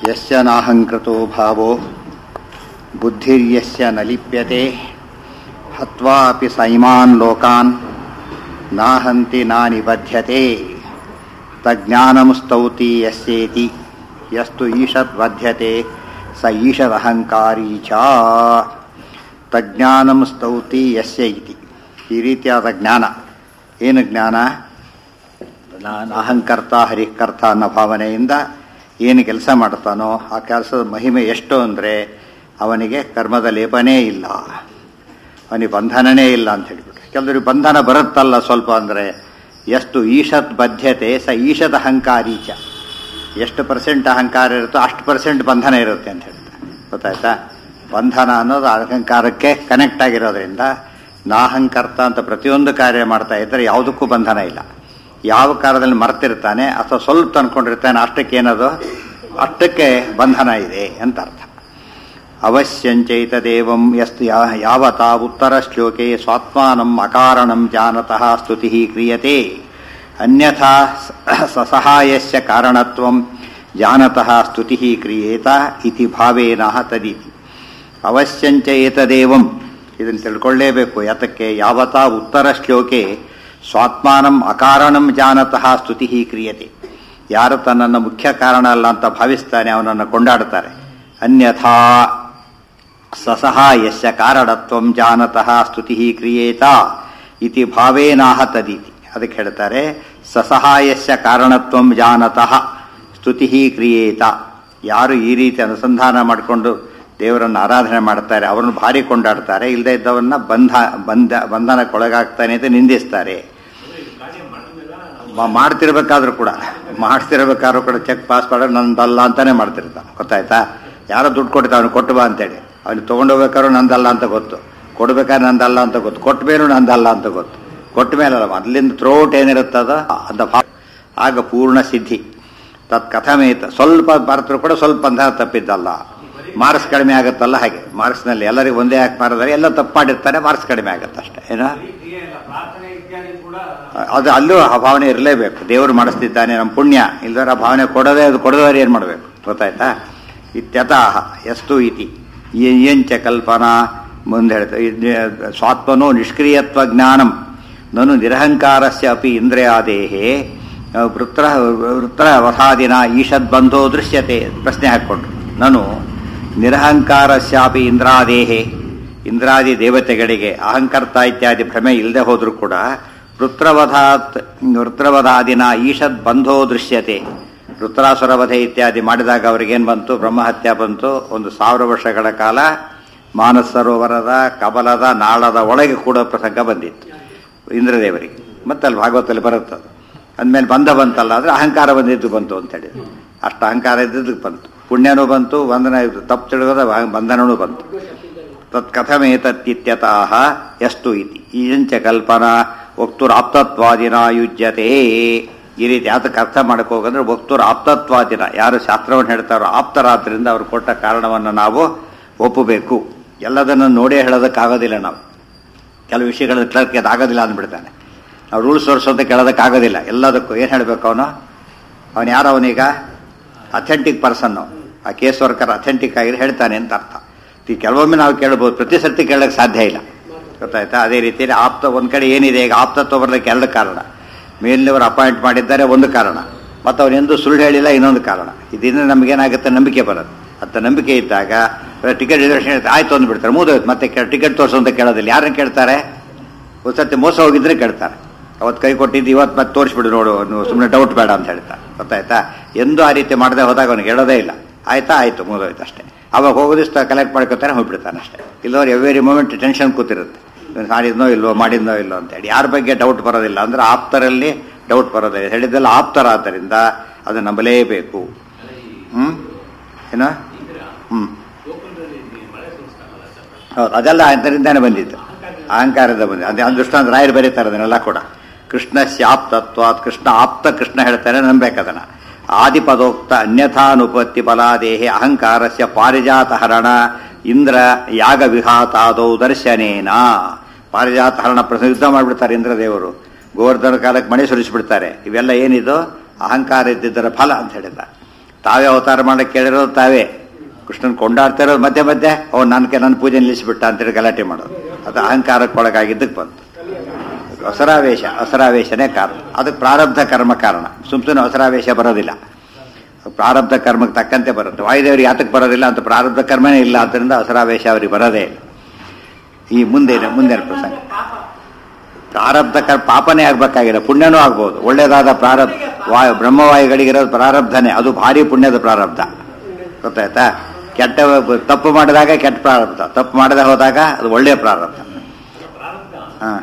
ಯಸ್ಯ ನಾಹಂಕೃತೋ ಭಾವೋ ಬುದ್ಧಿರ್ಯಸ್ಯ ನ ಲಿಪ್ಯತೆ ಹತ್ವಾಪಿ ಸೈಮಾನ್ ಲೋಕಾನ್ ನಾಹಂತಿ ನಾ ನಿಬಧ್ಯತೆ ತಜ್ಞಾನಂ ಸ್ತೌತಿ ಯಸ್ಯೇತಿ ಯಸ್ತು ಈಶತ್ ಬಧ್ಯತೆ ಸ ಈಶದಹಂಕಾರೀ ಚ ತಜ್ಞಾನಂ ಸ್ತೌತಿ ಯಸ್ಯ ಇತಿ ಈ ರೀತಿಯಾದ ಜ್ಞಾನ ಏನು ಜ್ಞಾನ ನಾನು ಅಹಂಕರ್ತ ಹರಿಕರ್ತ ಅನ್ನೋ ಭಾವನೆಯಿಂದ ಏನು ಕೆಲಸ ಮಾಡ್ತಾನೋ ಆ ಕೆಲಸದ ಮಹಿಮೆ ಎಷ್ಟು ಅಂದರೆ ಅವನಿಗೆ ಕರ್ಮದ ಲೇಪನೇ ಇಲ್ಲ ಅವನಿಗೆ ಬಂಧನನೇ ಇಲ್ಲ ಅಂತ ಹೇಳಿಬಿಟ್ರೆ ಕೆಲವರಿಗೆ ಬಂಧನ ಬರುತ್ತಲ್ಲ ಸ್ವಲ್ಪ ಅಂದರೆ ಎಷ್ಟು ಈಶತ್ ಬದ್ಧತೆ ಸ ಈಶದ ಅಹಂಕಾರೀಚ ಎಷ್ಟು ಪರ್ಸೆಂಟ್ ಅಹಂಕಾರ ಇರುತ್ತೋ ಅಷ್ಟು ಪರ್ಸೆಂಟ್ ಬಂಧನ ಇರುತ್ತೆ ಅಂತ ಹೇಳ್ತಾರೆ ಗೊತ್ತಾಯ್ತಾ ಬಂಧನ ಅನ್ನೋದು ಅಹಂಕಾರಕ್ಕೆ ಕನೆಕ್ಟ್ ಆಗಿರೋದ್ರಿಂದ ನಾಹಂಕರ್ತ ಅಂತ ಪ್ರತಿಯೊಂದು ಕಾರ್ಯ ಮಾಡ್ತಾ ಇದ್ದರೆ ಯಾವುದಕ್ಕೂ ಬಂಧನ ಇಲ್ಲ ಯಾವ ಕಾಲದಲ್ಲಿ ಮರ್ತಿರ್ತಾನೆ ಅಥವಾ ಸ್ವಲ್ಪ ಅನ್ಕೊಂಡಿರ್ತಾನೆ ಅಷ್ಟಕ್ಕೆ ಏನದು ಅಷ್ಟಕ್ಕೆ ಬಂಧನ ಇದೆ ಅಂತ ಅರ್ಥ ಅವಶ್ಯಂಚೈತದೇವಂ ಯಸ್ತು ಯಾವತಾ ಉತ್ತರ ಶ್ಲೋಕೆ ಸ್ವಾತ್ಮಾನಂ ಅಕಾರಣಂ ಜಾನತಃ ಸ್ತುತಿ ಕ್ರಿಯತೆ ಅನ್ಯಥಾ ಸಸಹಾಯಸ್ಯ ಕಾರಣತ್ವಂ ಜಾನತಃ ಸ್ತುತಿ ಕ್ರಿಯೇತ ಇತಿ ಭಾವೇನ ತದಿತಿ ಅವಶ್ಯಂಚ ಏತದೇವಂ ಇದನ್ನು ತಿಳ್ಕೊಳ್ಳೇಬೇಕು ಯಾತಕ್ಕೆ ಯಾವತಾ ಉತ್ತರ ಶ್ಲೋಕೆ ಸ್ವಾತ್ಮಾನಂ ಅಕಾರಣಂ ಜಾನತಃ ಸ್ತುತಿ ಕ್ರಿಯತೆ ಯಾರು ತನ್ನನ್ನು ಮುಖ್ಯ ಕಾರಣ ಅಲ್ಲ ಅಂತ ಭಾವಿಸ್ತಾನೆ ಅವನನ್ನು ಕೊಂಡಾಡ್ತಾರೆ ಅನ್ಯಥಾ ಸಸಹಾಯಸ್ಯ ಕಾರಣತ್ವಂ ಜಾನತಃ ಸ್ತುತಿ ಕ್ರಿಯೇತ ಇತಿ ಭಾವೇನಾಹ ತದೀತಿ ಅದಕ್ಕೆ ಹೇಳ್ತಾರೆ ಸಸಹಾಯಸ್ಯ ಕಾರಣತ್ವಂ ಜಾನತಃ ಸ್ತುತಿ ಕ್ರಿಯೇತ ಯಾರು ಈ ರೀತಿ ಅನುಸಂಧಾನ ಮಾಡಿಕೊಂಡು ದೇವರನ್ನು ಆರಾಧನೆ ಮಾಡ್ತಾರೆ ಅವರನ್ನು ಭಾರಿ ಕೊಂಡಾಡ್ತಾರೆ ಇಲ್ಲದೆ ಇದ್ದವನ್ನ ಬಂಧ ಬಂಧ ಬಂಧನಕ್ಕೊಳಗಾಗ್ತಾನೆ ಅಂತ ನಿಂದಿಸ್ತಾರೆ ಮಾಡ್ತಿರ್ಬೇಕಾದ್ರೂ ಕೂಡ ಮಾಡ್ತಿರ್ಬೇಕಾದ್ರೂ ಕೂಡ ಚೆಕ್ ಪಾಸ್ ಮಾಡೋದು ನಂದಲ್ಲ ಅಂತಾನೆ ಮಾಡ್ತಿರ್ತಾನೆ ಗೊತ್ತಾಯ್ತಾ ಯಾರೋ ದುಡ್ಡು ಕೊಡ್ತಾ ಅವ್ನು ಕೊಟ್ಟು ಬಾ ಅಂತೇಳಿ ಅವ್ನು ತೊಗೊಂಡೋಗ್ಬೇಕಾದ್ರೂ ನಂದಲ್ಲ ಅಂತ ಗೊತ್ತು ಕೊಡ್ಬೇಕಾದ್ರೆ ನಂದಲ್ಲ ಅಂತ ಗೊತ್ತು ಕೊಟ್ಟ ಮೇಲೂ ನಂದಲ್ಲ ಅಂತ ಗೊತ್ತು ಕೊಟ್ಟ ಮೇಲಲ್ಲ ಮೊದಲಿಂದ ಥ್ರೋಟ್ ಏನಿರುತ್ತದ ಅಂತ ಆಗ ಪೂರ್ಣ ಸಿದ್ಧಿ ತತ್ ಕಥಮೇತ ಸ್ವಲ್ಪ ಬರ್ತರೂ ಕೂಡ ಸ್ವಲ್ಪ ಬಂಧನ ತಪ್ಪಿದ್ದಲ್ಲ ಮಾರ್ಕ್ಸ್ ಕಡಿಮೆ ಆಗುತ್ತಲ್ಲ ಹಾಗೆ ಮಾರ್ಕ್ಸ್ನಲ್ಲಿ ಎಲ್ಲರಿಗೂ ಒಂದೇ ಯಾಕೆ ಮಾರಿದರೆ ಎಲ್ಲ ತಪ್ಪು ಮಾಡಿರ್ತಾರೆ ಮಾರ್ಕ್ಸ್ ಕಡಿಮೆ ಆಗುತ್ತೆ ಅಷ್ಟೇ ಏನೋ ಅದು ಅಲ್ಲೂ ಆ ಭಾವನೆ ಇರಲೇಬೇಕು ದೇವರು ಮಾಡಿಸ್ತಿದ್ದಾನೆ ನಮ್ಮ ಪುಣ್ಯ ಇಲ್ದರ ಭಾವನೆ ಕೊಡೋದೇ ಅದು ಕೊಡದವ್ರು ಏನು ಮಾಡಬೇಕು ಗೊತ್ತಾಯ್ತಾ ಇತ್ಯತಃ ಎಷ್ಟು ಇತಿ ಏಂಚ ಕಲ್ಪನಾ ಮುಂದೆ ಹೇಳ್ತಾರೆ ಸ್ವಾತ್ಮನೋ ನಿಷ್ಕ್ರಿಯತ್ವ ಜ್ಞಾನಂ ನನು ನಿರಹಂಕಾರಸ್ಯ ಅಪಿ ಇಂದ್ರಿಯಾದೇಹೇ ವೃತ್ರ ವೃತ್ರ ವಸಾದಿನ ಈಶದ್ಬಂಧೋ ದೃಶ್ಯತೆ ಪ್ರಶ್ನೆ ಹಾಕ್ಕೊಂಡ್ರು ನಾನು ನಿರಹಂಕಾರಸ್ಯಾಪಿ ಇಂದ್ರಾದೇಹೆ ಇಂದ್ರಾದಿ ದೇವತೆಗಳಿಗೆ ಅಹಂಕರ್ತ ಇತ್ಯಾದಿ ಭ್ರಮೆ ಇಲ್ಲದೆ ಹೋದರೂ ಕೂಡ ವೃತ್ರವಧಾತ್ ವೃತ್ರವಧಾದಿನ ಈಶದ್ ಬಂಧೋ ದೃಶ್ಯತೆ ವೃತ್ರಾಸುರವಧೆ ಇತ್ಯಾದಿ ಮಾಡಿದಾಗ ಅವ್ರಿಗೇನು ಬಂತು ಬ್ರಹ್ಮಹತ್ಯ ಬಂತು ಒಂದು ಸಾವಿರ ವರ್ಷಗಳ ಕಾಲ ಮಾನಸ ಸರೋವರದ ಕಬಲದ ನಾಳದ ಒಳಗೆ ಕೂಡ ಪ್ರಸಂಗ ಬಂದಿತ್ತು ಇಂದ್ರದೇವರಿಗೆ ಮತ್ತೆ ಅಲ್ಲಿ ಭಾಗವತಲ್ಲಿ ಬರುತ್ತದು ಅಂದಮೇಲೆ ಬಂಧ ಬಂತಲ್ಲ ಆದರೆ ಅಹಂಕಾರ ಬಂದಿದ್ದು ಬಂತು ಅಂತೇಳಿ ಅಷ್ಟು ಅಹಂಕಾರ ಇದ್ದಿದ್ದಕ್ಕೆ ಬಂತು ಪುಣ್ಯನೂ ಬಂತು ಬಂಧನ ತಪ್ಪು ತಿಳಿಯೋದ ಬಂಧನವೂ ಬಂತು ತತ್ ಕಥಮೇತತ್ಯತಃ ಎಷ್ಟು ಇತಿ ಈಜಂಚ ಕಲ್ಪನಾ ವಕ್ತುರ್ ಆಪ್ತತ್ವಾದಿನ ಯುಜ್ಯತೆ ಈ ರೀತಿ ಯಾತಕ್ಕೆ ಅರ್ಥ ಮಾಡಕ್ಕೆ ಹೋಗಂದ್ರೆ ವಕ್ತುರ್ ಆಪ್ತತ್ವಾದಿನ ಯಾರು ಶಾಸ್ತ್ರವನ್ನು ಹೇಳ್ತಾರೋ ಆಪ್ತರಾದ್ರಿಂದ ಅವ್ರು ಕೊಟ್ಟ ಕಾರಣವನ್ನು ನಾವು ಒಪ್ಪಬೇಕು ಎಲ್ಲದನ್ನು ನೋಡೇ ಹೇಳೋದಕ್ಕಾಗೋದಿಲ್ಲ ನಾವು ಕೆಲವು ವಿಷಯಗಳ ಕ್ಲರ್ಕ್ ಅದಾಗೋದಿಲ್ಲ ಅಂದ್ಬಿಡ್ತಾನೆ ನಾವು ರೂಲ್ಸ್ ತೋರಿಸೋದಕ್ಕೆ ಕೇಳೋದಕ್ಕಾಗೋದಿಲ್ಲ ಎಲ್ಲದಕ್ಕೂ ಏನು ಹೇಳಬೇಕು ಅವನು ಅವನು ಯಾರು ಅವನೀಗ ಅಥೆಂಟಿಕ್ ಪರ್ಸನ್ನು ಆ ಕೇಸ್ ವರ್ಕರ್ ಅಥೆಂಟಿಕ್ ಆಗಿ ಹೇಳ್ತಾನೆ ಅಂತ ಅರ್ಥ ಈ ಕೆಲವೊಮ್ಮೆ ನಾವು ಕೇಳ್ಬೋದು ಪ್ರತಿ ಸರ್ತಿ ಕೇಳೋಕ್ಕೆ ಸಾಧ್ಯ ಇಲ್ಲ ಗೊತ್ತಾಯ್ತಾ ಅದೇ ರೀತಿಯಲ್ಲಿ ಆಪ್ತ ಒಂದು ಕಡೆ ಏನಿದೆ ಈಗ ಆಪ್ತತ್ವ ಬರಲಿಕ್ಕೆ ಎರಡು ಕಾರಣ ಮೇಲಿನವರು ಅಪಾಯಿಂಟ್ ಮಾಡಿದ್ದಾರೆ ಒಂದು ಕಾರಣ ಮತ್ತು ಅವನು ಎಂದೂ ಸುಳ್ಳು ಹೇಳಿಲ್ಲ ಇನ್ನೊಂದು ಕಾರಣ ಇದರಿಂದ ನಮಗೇನಾಗುತ್ತೆ ನಂಬಿಕೆ ಬರುತ್ತೆ ಅಂತ ನಂಬಿಕೆ ಇದ್ದಾಗ ಟಿಕೆಟ್ ರಿಸರ್ವೇಷನ್ ಆಯ್ತು ಅಂದ್ಬಿಡ್ತಾರೆ ಮೂದೋಯ್ತು ಮತ್ತೆ ಟಿಕೆಟ್ ತೋರಿಸು ಅಂತ ಕೇಳೋದಿಲ್ಲ ಯಾರನ್ನ ಕೇಳ್ತಾರೆ ಒಂದು ಸತಿ ಮೋಸ ಹೋಗಿದ್ರೆ ಕೇಳ್ತಾರೆ ಅವತ್ತು ಕೈ ಕೊಟ್ಟಿದ್ದು ಇವತ್ತು ಮತ್ತೆ ತೋರಿಸ್ಬಿಡು ನೋಡು ನೀವು ಸುಮ್ಮನೆ ಡೌಟ್ ಬೇಡ ಅಂತ ಹೇಳ್ತಾರೆ ಗೊತ್ತಾಯ್ತಾ ಎಂದೂ ಆ ರೀತಿ ಮಾಡದೆ ಹೋದಾಗ ಅವನಿಗೆ ಹೇಳೋದೇ ಇಲ್ಲ ಆಯ್ತಾ ಆಯ್ತು ಮುಗಿದೋಯ್ತು ಅಷ್ಟೇ ಅವಾಗ ಹೋಗೋದಿಷ್ಟ ಕಲೆಕ್ಟ್ ಮಾಡ್ಕೊತಾರೆ ಹೋಗ್ಬಿಡ್ತಾನೆ ಅಷ್ಟೇ ಇಲ್ಲವ್ರು ಎವ್ರಿ ಮೂಮೆಂಟ್ ಟೆನ್ಷನ್ ಕೂತಿರುತ್ತೆ ಮಾಡಿದ್ನೋ ಇಲ್ವೋ ಮಾಡಿದ್ನೋ ಇಲ್ಲೋ ಅಂತೇಳಿ ಯಾರ ಬಗ್ಗೆ ಡೌಟ್ ಬರೋದಿಲ್ಲ ಅಂದ್ರೆ ಆಪ್ತರಲ್ಲಿ ಡೌಟ್ ಬರೋದಿಲ್ಲ ಹೇಳಿದ್ದೆಲ್ಲ ಆಪ್ತರ ಆದ್ದರಿಂದ ಅದು ನಂಬಲೇಬೇಕು ಹ್ಮ್ ಏನ ಹ್ಮ್ ಹೌದು ಅದೆಲ್ಲ ಅದರಿಂದಾನೆ ಬಂದಿತ್ತು ಅಹಂಕಾರದ ಬಂದಿದ್ದು ಅದೇ ಅದೃಷ್ಟಾಂತ ರಾಯರು ಬರೀತಾರೆ ಅದನ್ನೆಲ್ಲ ಕೂಡ ಕೃಷ್ಣ ಸ್ಯಾಪ್ತತ್ವ ಕೃಷ್ಣ ಆಪ್ತ ಕೃಷ್ಣ ಹೇಳ್ತಾರೆ ನಂಬೇಕದನ್ನ ಆದಿಪದೋಕ್ತ ಅನ್ಯಥಾನುಪತ್ತಿ ಬಲಾದೇಹೆ ಅಹಂಕಾರಸ್ಯ ಪಾರಿಜಾತ ಹರಣ ಇಂದ್ರ ಯಾಗ ವಿಘಾತಾದೌ ದರ್ಶನೇನ ಪಾರಿಜಾತ ಹರಣ ಪ್ರಸ ಯುದ್ಧ ಮಾಡಿಬಿಡ್ತಾರೆ ಇಂದ್ರದೇವರು ಗೋವರ್ಧನ ಕಾಲಕ್ಕೆ ಮಣಿ ಸುರಿಸಿಬಿಡ್ತಾರೆ ಇವೆಲ್ಲ ಏನಿದು ಅಹಂಕಾರ ಇದ್ದಿದ್ದರ ಫಲ ಅಂತ ಹೇಳಿದ ತಾವೇ ಅವತಾರ ಮಾಡಕ್ಕೆ ಕೇಳಿರೋದು ತಾವೇ ಕೃಷ್ಣನ್ ಕೊಂಡಾಡ್ತಾ ಇರೋದು ಮಧ್ಯೆ ಮಧ್ಯೆ ಅವ್ನು ನನ್ನ ನನ್ನ ಪೂಜೆ ನಿಲ್ಲಿಸ್ಬಿಟ್ಟ ಅಂತೇಳಿ ಗಲಾಟೆ ಮಾಡೋದು ಅದು ಅಹಂಕಾರಕ್ಕೆ ಒಳಗಾಗಿದ್ದಕ್ಕೆ ಬಂತು ಹೊಸರಾವೇಶ ಹೊಸರಾವೇಶನೇ ಕಾರಣ ಅದಕ್ಕೆ ಪ್ರಾರಬ್ಧ ಕರ್ಮ ಕಾರಣ ಸುಮ್ ಸುಮ್ಮನೆ ಹೊಸರಾವೇಶ ಬರೋದಿಲ್ಲ ಪ್ರಾರಬ್ಧ ಕರ್ಮಕ್ಕೆ ತಕ್ಕಂತೆ ಬರುತ್ತೆ ವಾಯುದೇವರಿಗೆ ಯಾತಕ್ಕೆ ಬರೋದಿಲ್ಲ ಅಂತ ಪ್ರಾರಬ್ಧ ಕರ್ಮನೇ ಇಲ್ಲ ಆದ್ದರಿಂದ ಹೊಸರಾವೇಶ ಅವರಿಗೆ ಬರೋದೇ ಇಲ್ಲ ಈ ಮುಂದೆ ಮುಂದೆ ಪ್ರಸಂಗ ಪ್ರಾರಬ್ಧ ಕರ್ ಪಾಪನೇ ಆಗ್ಬೇಕಾಗಿಲ್ಲ ಪುಣ್ಯನೂ ಆಗ್ಬೋದು ಒಳ್ಳೇದಾದ ಪ್ರಾರಬ್ಧ ವಾಯು ಬ್ರಹ್ಮವಾಯುಗಳಿಗಿರೋದು ಪ್ರಾರಬ್ಧನೇ ಅದು ಭಾರಿ ಪುಣ್ಯದ ಪ್ರಾರಬ್ಧ ಗೊತ್ತಾಯ್ತಾ ಕೆಟ್ಟ ತಪ್ಪು ಮಾಡಿದಾಗ ಕೆಟ್ಟ ಪ್ರಾರಬ್ಧ ತಪ್ಪು ಮಾಡದೆ ಹೋದಾಗ ಅದು ಒಳ್ಳೆಯ ಪ್ರಾರಬ್ಧ ಹಾ